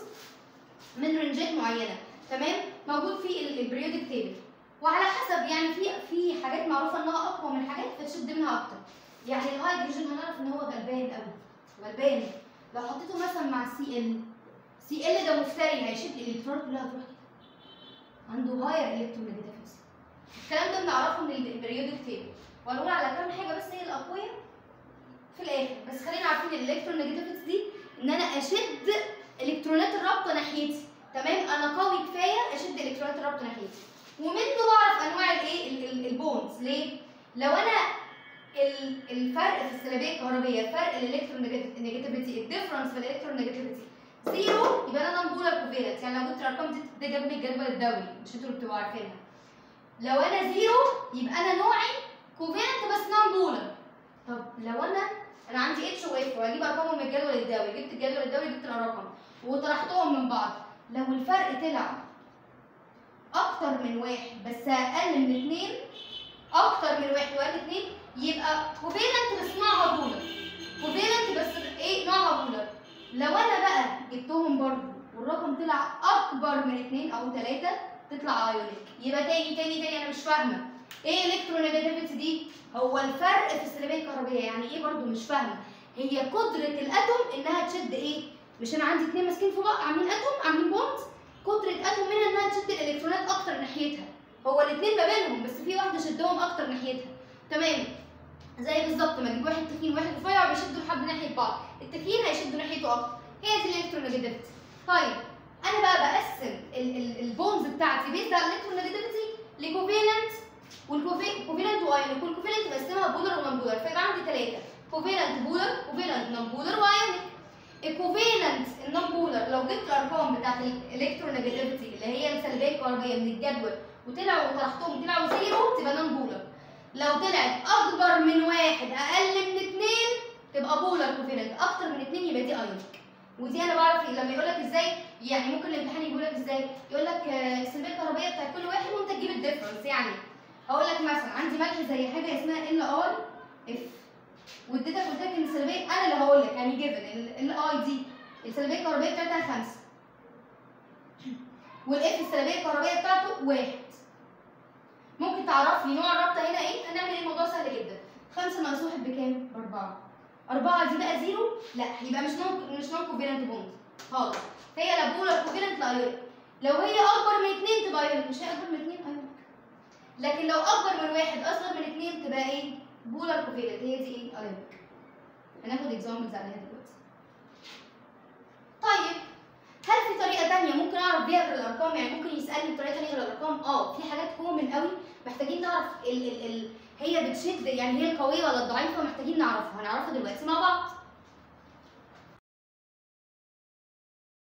من رنجات معينه تمام موجود في البريودك تيبل وعلى حسب يعني في في حاجات معروفه انها اقوى من حاجات فتشد منها اكتر يعني الهيدروجين هنعرف ان هو غلبان قوي غلبان لو حطيته مثلا مع سي ال سي ال ده مفتري هيشد الالكترونات كلها تروح كده عنده هاير الكترونيجاتيفيتي الكلام ده بنعرفه من البريودك تيبل وهنقول على كام حاجه بس هي الاقوياء في الاخر بس خلينا عارفين الالكترونيجاتيفيتي دي ان انا اشد الكترونات الرابطه ناحيتي تمام انا قوي كفايه اشد الكترونات الرابطه ناحيتي ومنه بعرف انواع الايه البونز ليه لو انا الفرق في السلبيه الكهربيه فرق الالكترونيجاتيفيتي الديفرنس في الالكترونيجاتيفيتي زيرو يبقى انا نون بولار كوفيلنت يعني لو جبت الارقام دي ده جنب الجدول الدوري مش انتوا اللي بتبقوا عارفينها لو انا زيرو يبقى انا نوعي كوفيلنت بس نون بولار طب لو انا انا عندي اتش واف واجيب ارقامهم من الجدول الدوري جبت الجدول الدوري جبت الارقام وطرحتهم من بعض لو الفرق طلع اكتر من واحد بس اقل من اتنين اكتر من واحد واقل اتنين يبقى كوفيلنت بس نوعها بولر كوفيلنت بس ايه نوعها بولر لو انا بقى جبتهم برضو والرقم طلع اكبر من اتنين او تلاته تطلع ايونيك يبقى تاني تاني تاني انا مش فاهمه ايه الكترونيجاتيفيتي دي هو الفرق في السلبيه الكهربائيه يعني ايه برضو مش فاهمه هي قدره الاتوم انها تشد ايه مش انا عندي اتنين ماسكين في بعض عاملين اتوم عاملين بوند قدره اتوم منها انها تشد الالكترونات اكتر ناحيتها هو الاثنين ما بينهم بس في واحده شدهم اكتر ناحيتها تمام زي بالظبط ما اجيب واحد تخين وواحد رفيع وبيشدوا لحد ناحيه بعض التخين هيشدوا ناحيته اكتر هي دي الالكترونيجاتيفيتي طيب انا بقى بقسم البونز بتاعتي بيزد على الالكترونيجاتيفيتي لكوفيلنت والكوفيلنت وايونيك والكوفيلنت بقسمها بولر ونون بولر فيبقى عندي ثلاثه كوفيلنت بولر كوفيلنت نون بولر وايونيك الكوفيلنت النون بولر لو جبت الارقام بتاعت الالكترونيجاتيفيتي اللي هي السلبيه الكهربائيه من الجدول وطلعوا وطرحتهم طلعوا زيرو تبقى نون بولر لو طلعت اكبر من واحد اقل من اتنين تبقى بولر كوفيلنت اكتر من اتنين يبقى دي ايونيك ودي انا بعرف لما يقول لك ازاي يعني ممكن الامتحان يقول لك ازاي يقول لك السلبيه الكهربائيه بتاعت كل واحد وانت تجيب الديفرنس يعني هقول لك مثلا عندي ملح زي حاجه اسمها ال ار اف واديتك قلت لك ان السلبيه انا اللي هقول لك يعني جيفن ال اي دي السلبيه الكهربائيه بتاعتها خمسه والاف السلبيه الكهربائيه بتاعته واحد ممكن تعرف لي نوع الرابطه هنا ايه هنعمل ايه الموضوع سهل جدا خمسه ناقص واحد بكام؟ باربعه أربعة دي بقى زيرو؟ لا يبقى مش نون مش نون كوفيلنت بوند خالص هي لا بولر كوفيلنت لا ايونيك لو هي أكبر من اتنين تبقى ايونيك مش هي أكبر من اتنين ايونيك لكن لو أكبر من واحد أصغر من اتنين تبقى ايه؟ بولر كوفيلنت هي دي ايه؟ ايونيك هناخد اكزامبلز عليها دلوقتي طيب هل في طريقة تانية ممكن أعرف بيها غير الأرقام؟ يعني ممكن يسألني بطريقة تانية غير الأرقام؟ أه في حاجات كومن قوي محتاجين نعرف ال ال ال هي بتشد يعني هي القوية ولا الضعيفة محتاجين نعرفها هنعرفها دلوقتي مع بعض.